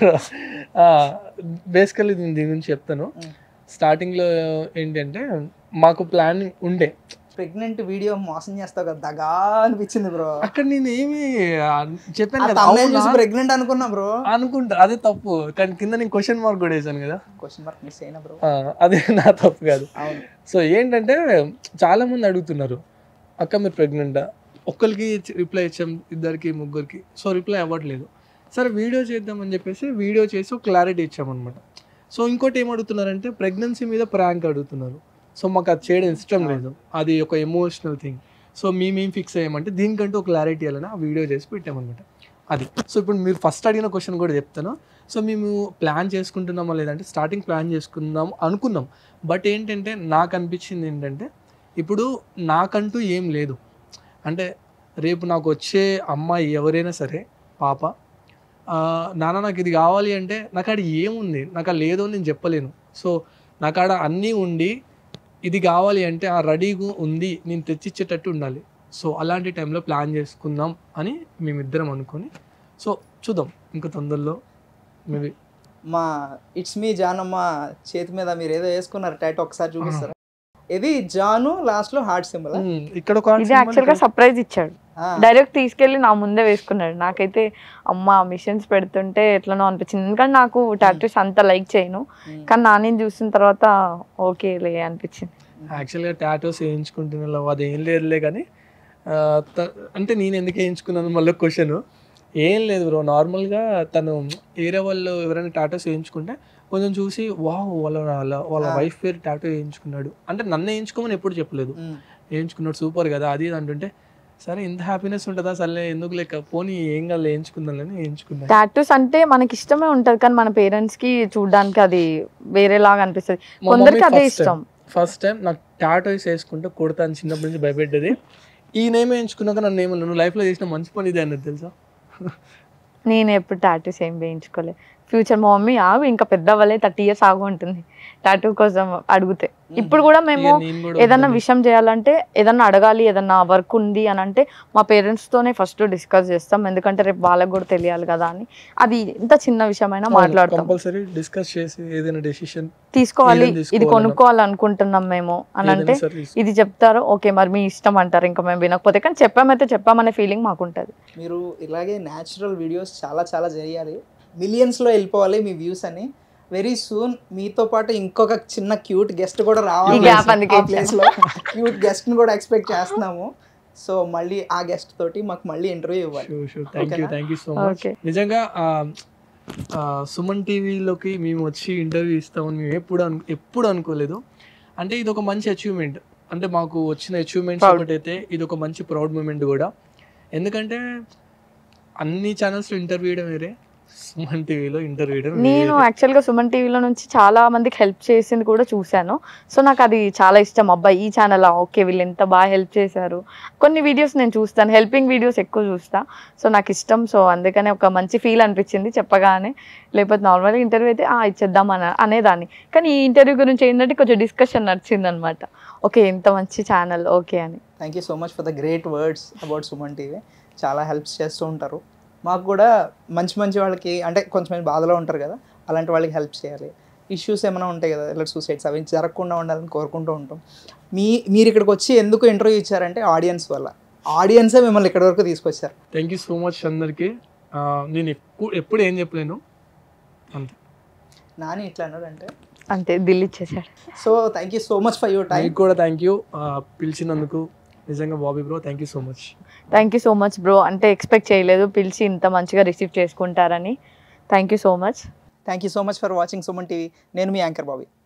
బేసికల్లీ నేను దీని గురించి చెప్తాను Mm. స్టార్టింగ్ లో ఏంటంటే మాకు ప్లానింగ్ ఉండే ప్రెగ్నెంట్ వీడియో మోసం చేస్తావు కదా దగా అనిపించింది బ్రో అక్కడ నేను ఏమి ఆ, చెప్పాను కదా తమిళ అవునా? చూసి ప్రెగ్నెంట్ అనుకున్నా బ్రో అనుకుంటా అదే తప్పు కానీ కింద నేను క్వశ్చన్ మార్క్ కూడా వేసాను కదా క్వశ్చన్ మార్క్ మిస్ అయినా బ్రో ఆ, అదే నా తప్పు కాదు అవును సో ఏంటంటే చాలా మంది అడుగుతున్నారు అక్క మీరు ప్రెగ్నెంటా ఒక్కరికి రిప్లై ఇచ్చాం ఇద్దరికి ముగ్గురికి సో రిప్లై అవ్వట్లేదు సరే వీడియో చేద్దామని చెప్పేసి వీడియో చేసి ఒక క్లారిటీ ఇచ్చామన్నమాట సో ఇంకోటి ఏం అడుగుతున్నారంటే ప్రెగ్నెన్సీ మీద ప్రాంక్ అడుగుతున్నారు సో మాకు అది చేయడం ఇష్టం లేదు అది ఒక ఎమోషనల్ థింగ్ సో మేమేం ఫిక్స్ అయ్యామంటే దీనికంటూ ఒక క్లారిటీ వెళ్ళని ఆ వీడియో చేసి పెట్టామన్నమాట అది సో ఇప్పుడు మీరు ఫస్ట్ అడిగిన క్వశ్చన్ కూడా చెప్తాను సో మేము ప్లాన్ చేసుకుంటున్నామా లేదంటే స్టార్టింగ్ ప్లాన్ చేసుకుందాం అనుకున్నాం బట్ ఏంటంటే నాకు అనిపించింది ఏంటంటే ఇప్పుడు నాకంటూ ఏం లేదు అంటే రేపు నాకు వచ్చే అమ్మాయి ఎవరైనా సరే పాప ఆ, నాన్న నాకు ఇది కావాలి అంటే నాకు ఆడ ఏముంది నాకు అది లేదు అని నేను చెప్పలేను సో నాకు ఆడ అన్నీ ఉండి ఇది కావాలి అంటే ఆ రెడీగా ఉంది నేను తెచ్చిచ్చేటట్టు ఉండాలి సో అలాంటి టైంలో ప్లాన్ చేసుకుందాం అని మేమిద్దరం అనుకొని సో చూద్దాం ఇంకా తొందరలో మేబీ మా ఇట్స్ మీ జానమ్మ చేతి మీద మీరు ఏదో వేసుకున్నారు టాటో ఒకసారి చూపిస్తారా ఇది జాను లాస్ట్ లో హార్ట్ సింబల్ ఇక్కడ ఒక ఇది యాక్చువల్గా సర్ప్రైజ్ ఇచ్చాడు డైరెక్ట్ తీసుకెళ్ళి నా ముందే వేసుకున్నాడు నాకైతే అమ్మ మిషన్స్ పెడుతుంటే ఎట్లనో అనిపించింది ఎందుకంటే నాకు టాటూస్ అంత లైక్ చేయను కానీ నాని చూసిన తర్వాత ఓకేలే అనిపించింది యాక్చువల్గా టాటోస్ వేయించుకుంటున్నా అది ఏం లేదులే కానీ ఆ, త- అంటే నేను ఎందుకు వేయించుకున్నాను మళ్ళీ క్వశ్చన్ ఏం లేదు బ్రో నార్మల్గా తను ఏరే వాళ్ళు ఎవరైనా టాటోస్ వేయించుకుంటే కొంచెం చూసి వావ్ వాళ్ళ వాళ్ళ వాళ్ళ ఆ. వైఫ్ పేరు టాటో వేయించుకున్నాడు అంటే నన్ను వేయించుకోమని ఎప్పుడు చెప్పలేదు వేయించుకున్నాడు సూపర్ కదా అది ఇది అంటుంటే సరే ఇంత హ్యాపీనెస్ ఉంటుందా సరే ఎందుకు లేక పోనీ ఏం కాదు వేయించుకుందాం వేయించుకుందాం టాటూస్ అంటే మనకి ఇష్టమే ఉంటది కానీ మన పేరెంట్స్ కి చూడడానికి అది వేరేలాగా అనిపిస్తుంది మా కొందరికి మమ్మీ అదే first ఇష్టం ఫస్ట్ టైం నాకు టాటోస్ వేసుకుంటే కొడతాను చిన్నప్పటి నుంచి భయపెట్టేది ఈ నేమ్ వేయించుకున్నాక నన్ను ఏమన్నా నువ్వు లైఫ్లో చేసిన మంచి పని ఇదే అన్నది తెలుసా నేను ఎప్పుడు టాటూస్ ఏం వేయించుకోలేదు ఫ్యూచర్ మా మమ్మీ ఆగు ఇంకా పెద్ద అవ్వలే థర్టీ ఇయర్స్ ఆగు ఉంటుంది టాటూ కోసం అడిగితే ఇప్పుడు కూడా మేము ఇక నేను కూడా ఏదన్నా వద్దని. విషయం చేయాలంటే ఏదన్నా అడగాలి ఏదన్నా వర్క్ ఉంది అని అంటే మా parents తోనే ఫస్ట్ డిస్కస్ చేస్తాం ఎందుకంటే రేపు వాళ్ళకి కూడా తెలియాలి కదా అని అది ఇంత చిన్న విషయమైనా మాట్లాడతాం కంపల్సరీ డిస్కస్ చేసి ఏదైనా డెసిషన్ తీసుకోవాలి ఏదైనా ఇది తీసుకోవాలన్నా. కొనుక్కోవాలనుకుంటున్నాం మేము అని అంటే ఇది చెప్తారు ఓకే మరి మీ ఇష్టం అంటారు ఇంకా మేము వినకపోతే కానీ చెప్పామైతే చెప్పామనే ఫీలింగ్ మాకు ఉంటుంది మీరు ఇలాగే న్యాచురల్ వీడియోస్ చాలా చాలా చేయాలి మిలియన్స్లో వెళ్ళిపోవాలి మీ వ్యూస్ అని వెరీ సూన్ మీతో పాటు ఇంకొక చిన్న క్యూట్ గెస్ట్ కూడా రావాలి ఈ gap అందుకే ఆ place లో క్యూట్ గెస్ట్ని కూడా ఎక్స్పెక్ట్ చేస్తున్నాము సో మళ్ళీ ఆ గెస్ట్ తోటి మాకు మళ్ళీ ఇంటర్వ్యూ ఇవ్వాలి షూర్ షూర్ థ్యాంక్ యూ ఓకేనా? Thank you so much okay నిజంగా ఆ, ఆ, సుమన్ టీవీలోకి మేము వచ్చి ఇంటర్వ్యూ ఇస్తామని మేము ఎప్పుడు అను ఎప్పుడు అనుకోలేదు అంటే ఇది ఒక మంచి అచీవ్మెంట్ అంటే మాకు వచ్చిన అచీవ్మెంట్స్ Proud. ఒకటైతే ఇది ఒక మంచి ప్రౌడ్ మూమెంట్ కూడా ఎందుకంటే అన్ని ఛానల్స్లో ఇంటర్వ్యూ ఇవ్వడం వేరే సుమన్ టీవీలో ఇంటర్వ్యూ ఇవ్వడం నేను వేరే. యాక్చువల్గా సుమన్ టీవీలో నుంచి చాలా మందికి హెల్ప్ చేసింది కూడా చూశాను సో నాకు అది చాలా ఇష్టం అబ్బాయి ఈ ఛానల్ ఓకే వీళ్ళు ఎంత బాగా హెల్ప్ చేశారు కొన్ని వీడియోస్ నేను చూస్తాను హెల్పింగ్ వీడియోస్ ఎక్కువ చూస్తా సో నాకు ఇష్టం సో అందుకనే ఒక మంచి ఫీల్ అనిపించింది చెప్పగానే లేకపోతే నార్మల్గా ఇంటర్వ్యూ అయితే "ఆ, ఇచ్చేద్దాం అన అనేదాన్ని కానీ ఈ ఇంటర్వ్యూ గురించి ఏంటంటే కొంచెం డిస్కషన్ నడిచింది అనమాట ఓకే ఇంత మంచి ఛానల్ ఓకే అని thank you so much for the great words about Suman TV చాలా హెల్ప్స్ చేస్తూ ఉంటారు మాకు కూడా మంచి మంచి వాళ్ళకి అంటే కొంచెం మంది బాధలో ఉంటారు కదా అలాంటి వాళ్ళకి హెల్ప్ చేయాలి ఇష్యూస్ ఏమైనా ఉంటాయి కదా ఇలా సూసైడ్స్ అవి జరగకుండా ఉండాలని కోరుకుంటూ ఉంటాం మీ మీరు ఇక్కడికి వచ్చి ఎందుకు ఇంటర్వ్యూ ఇచ్చారంటే ఆడియన్స్ వల్ల ఆడియన్సే మిమ్మల్ని ఇక్కడి వరకు తీసుకొచ్చారు థ్యాంక్ యూ సో మచ్ అందరికి ఆ, నేను ఎక్కువ ఎప్పుడు ఏం చెప్పలేను అంతే నాని ఇట్లా అన్నాడంటే అంతే దిల్ ఇచ్చేసాడు so thank you so much for your time మీకు కూడా థ్యాంక్ యూ పిలిచినందుకు నిజంగా Bobby bro thank you so much thank you so much bro అంటే ఎక్స్పెక్ట్ చేయలేదు పిలిచి ఇంత మంచిగా రిసీవ్ చేసుకుంటారని thank you so much thank you so much for watching Suman TV నేను మీ యాంకర్ బాబీ